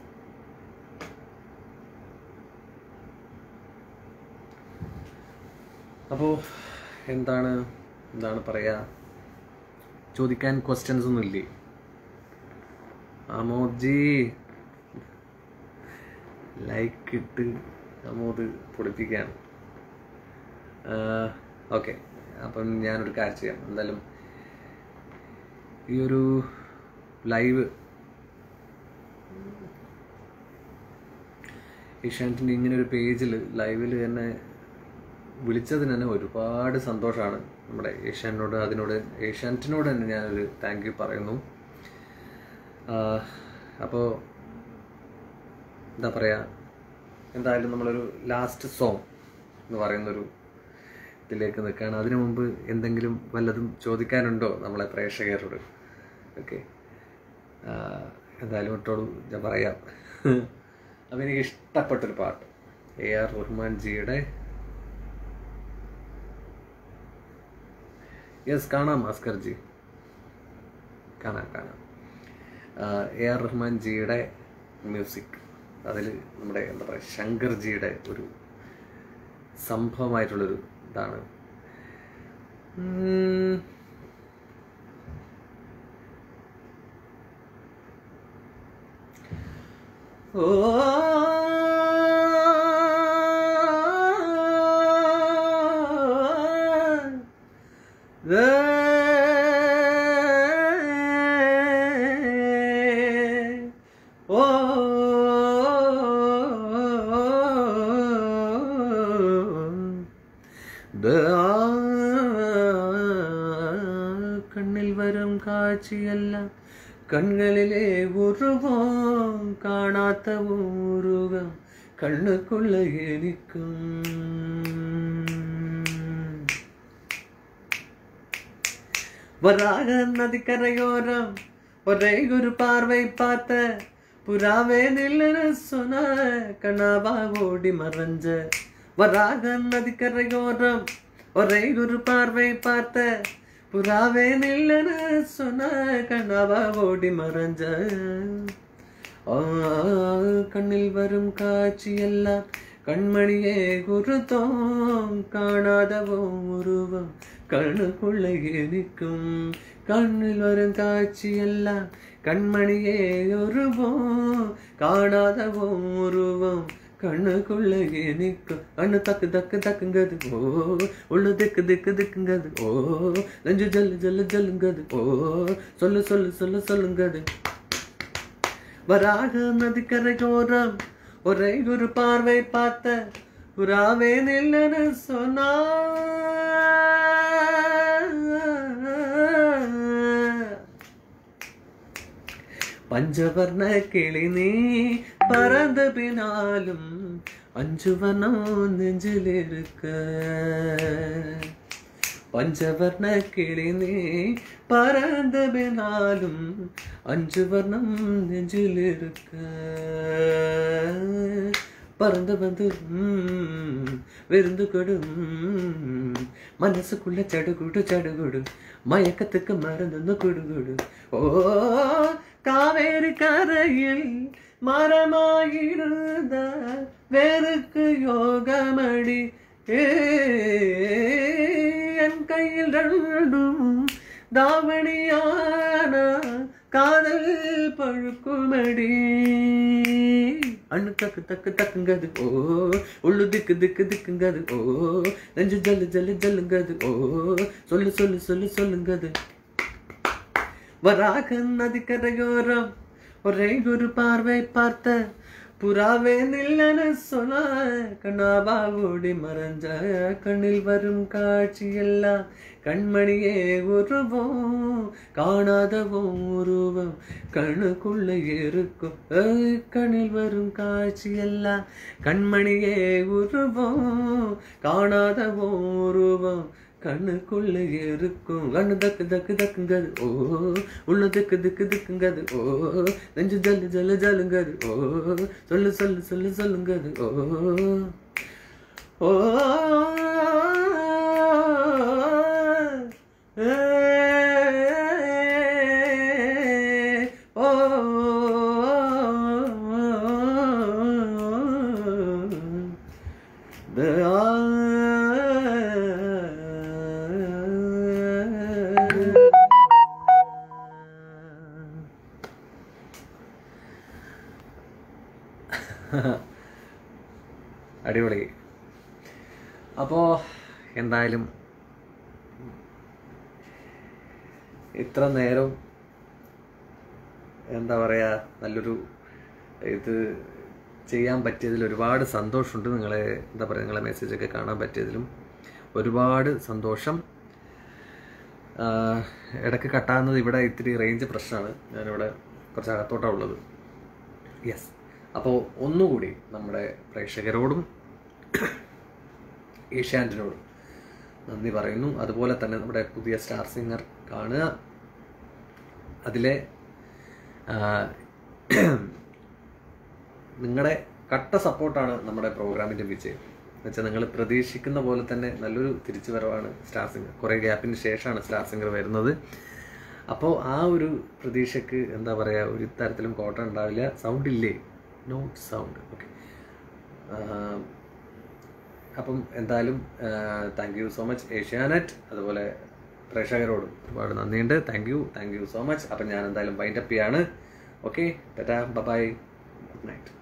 അപ്പോൾ എന്താണ് എന്താണ് പറയുക ചോദിക്കാൻ ക്വസ്റ്റ്യൻസ് ഒന്നും ഇല്ലേ അമോജി ലൈക്ക് ഇട്ട് അമോദ് പൊളിപ്പിക്കുകയാണ് ഓക്കെ അപ്പം ഞാനൊരു കാര്യം ചെയ്യാം എന്തായാലും ഈ ഒരു ലൈവ് ഏഷ്യാനെറ്റിൻ്റെ ഇങ്ങനെ ഒരു പേജിൽ ലൈവിൽ തന്നെ വിളിച്ചതിന് തന്നെ ഒരുപാട് സന്തോഷമാണ് നമ്മുടെ ഏഷ്യാനോട് അതിനോട് ഏഷ്യാനെറ്റിനോട് തന്നെ ഞാനൊരു താങ്ക് യു പറയുന്നു അപ്പോൾ എന്താ പറയുക എന്തായാലും നമ്മളൊരു ലാസ്റ്റ് സോങ് എന്ന് പറയുന്നൊരു ഇതിലേക്ക് നിൽക്കുകയാണ് അതിനു മുമ്പ് എന്തെങ്കിലും വല്ലതും ചോദിക്കാനുണ്ടോ നമ്മളെ പ്രേക്ഷകരോട് ഓക്കെ എന്തായാലും ഇട്ടോളൂ ഞാൻ പറയാം അപ്പം എനിക്ക് ഇഷ്ടപ്പെട്ടൊരു പാട്ട് എ ആർ റഹ്മാൻ ജിയുടെ യെസ് കാണാം അസ്കർ ജി കാണാം കാണാം എ ആർ റഹ്മാൻ ജിയുടെ മ്യൂസിക് അതിൽ നമ്മുടെ എന്താ പറയുക ശങ്കർ ജിയുടെ ഒരു സംഭവമായിട്ടുള്ളൊരു ഇതാണ് ഉം. ഓ ഓ കണ്ണിൽ വരും കാഴ്ചയെല്ലാം കണ്ണുകളിലെ ഉരുവം കാണാത്ത ഉരുവം കണ്ണുക്കുള്ള എനിക്കും வராக நதிக்கரையோரம் ஒரே ஒரு பார்வை பார்த்த புறாவே நில்லுன்னு சொன்ன கனாவா ஓடி மறைஞ்ச வராக நதிக்கரையோரம் ஒரே ஒரு பார்வை பார்த்த புறாவே நில்லுன்னு சொன்ன கனாவா ஓடி மறைஞ்ச ஆ, கண்ணில் வரும் காட்சியெல்லாம் கண்மணியே குருத்தோம் காணாதவோ உருவம் கண்ணுக்குள்ள എനിക്കും കണ്ണിൽ വരും കാഴ്ചയെല്ലാം കൺമണിയെ ഉരുവം കാണാതവോ ഉരുവം കണ്ണുക്കുള്ള എനിക്കും കണ്ണു തക്ക് തക്ക് തക്കുങ്കത് ഓ ഉള്ളു ദിക്ക് ദിക്ക് ദിക്കുങ്കത് ഓ നെഞ്ചു ജല്ലു ജല്ലു ജല്ലുങ്കത് ഓ சொல்லு சொல்லு சொல்லு சொல்லுங்கது வராக நதிக்கரையோரம் ஒரே ஒரு பார்வை பார்த்த புறாவே நில்லுன்னு சொன்னா பஞ்சவர்ண கிளி நீ பறந்த பினாலும் அஞ்சு வனம் நெஞ்சில் இருக்க பஞ்சவர்ண கிளி நீ பறந்த பினாலும் அஞ்சு வர்ணம் நெஞ்சில் இருக்க பறந்து வந்து ம், விருந்து கொடும் மனசுக்குள்ள சடுகுடு சடுகுடு மயக்கத்துக்கு மறந்து குடுகுடு ஓ காவேரி கரையில் மரமாயிருந்த வேருக்கு யோகமடி ஏ என் கையில் ரெண்டும் தாவணியான காதல் பழுக்குமடி அண்ணு தக்கு தக்கு தக்குங்கது ஓ உள்ளு திக்கு திக்கு திக்குங்கது ஓ நெஞ்சு ஜல்லு ஜல்லு ஜல்லுங்கது ஓ சொல்லு சொல்லு சொல்லு சொல்லுங்கது வராக நதிக்கரையோரம் ஒரே ஒரு பார்வை பார்த்த புறாவே நில்லன சொன்ன கண்ணாபா ஓடி மறைஞ்ச கண்ணில் வரும் காட்சி எல்லாம் கண்மணியே உருவம் காணாதவும் உருவம் கண்ணுக்குள்ள இருக்கும் ஏய், கண்ணில் வரும் காட்சி எல்லாம் கண்மணியே உருவம் காணாதவும் உருவம் கண்ணுக்குள்ள இருக்கும் கண்ணு தக்கு தக்கு தக்குங்கது ஓ உள்ள திக்கு திக்கு திக்குங்கது ஓ நெஞ்சு ஜல்லு ஜல்லு ஜல்லுங்கது ஓ சொல்லு சொல்லு சொல்லு சொல்லுங்கது ஓ ஓ ஓ അടിപൊളി അപ്പോൾ എന്തായാലും ഇത്ര നേരം എന്താ പറയുക നല്ലൊരു ഇത് ചെയ്യാൻ പറ്റിയതിൽ ഒരുപാട് സന്തോഷമുണ്ട് നിങ്ങളെ എന്താ പറയുക നിങ്ങളെ മെസ്സേജൊക്കെ കാണാൻ പറ്റിയതിലും ഒരുപാട് സന്തോഷം ആഹ് ഇടയ്ക്ക് കട്ടാകുന്നത് ഇവിടെ ഇത്തിരി റേഞ്ച് പ്രശ്നമാണ് ഞാനിവിടെ കുറച്ച് അകത്തോട്ടാണ് ഉള്ളത് യെസ് അപ്പോൾ ഒന്നുകൂടി നമ്മുടെ പ്രേക്ഷകരോടും ഏഷ്യാനെറ്റിനോടും നന്ദി പറയുന്നു അതുപോലെ തന്നെ നമ്മുടെ പുതിയ സ്റ്റാർ സിംഗർ കാണുക അതിലെ നിങ്ങളുടെ കട്ട സപ്പോർട്ടാണ് നമ്മുടെ പ്രോഗ്രാമിൻ്റെ വിജയം എന്നുവെച്ചാൽ നിങ്ങൾ പ്രതീക്ഷിക്കുന്ന പോലെ തന്നെ നല്ലൊരു തിരിച്ചുവരവാണ് സ്റ്റാർ സിംഗർ കുറേ ഗ്യാപ്പിന് ശേഷമാണ് സ്റ്റാർ സിംഗർ വരുന്നത് അപ്പോൾ ആ ഒരു പ്രതീക്ഷയ്ക്ക് എന്താ പറയുക ഒരു തരത്തിലും കോട്ടം ഉണ്ടാവില്ല സൗണ്ട് ഇല്ലേ നോട്ട് സൗണ്ട് ഓക്കെ അപ്പം എന്തായാലും thank you so much Asianet അതുപോലെ പ്രേക്ഷകരോടും ഒരുപാട് നന്ദിയുണ്ട് thank you thank you so much അപ്പം ഞാൻ എന്തായാലും വൈൻഡപ്പ് ചെയ്യാണ് okay tata bye good night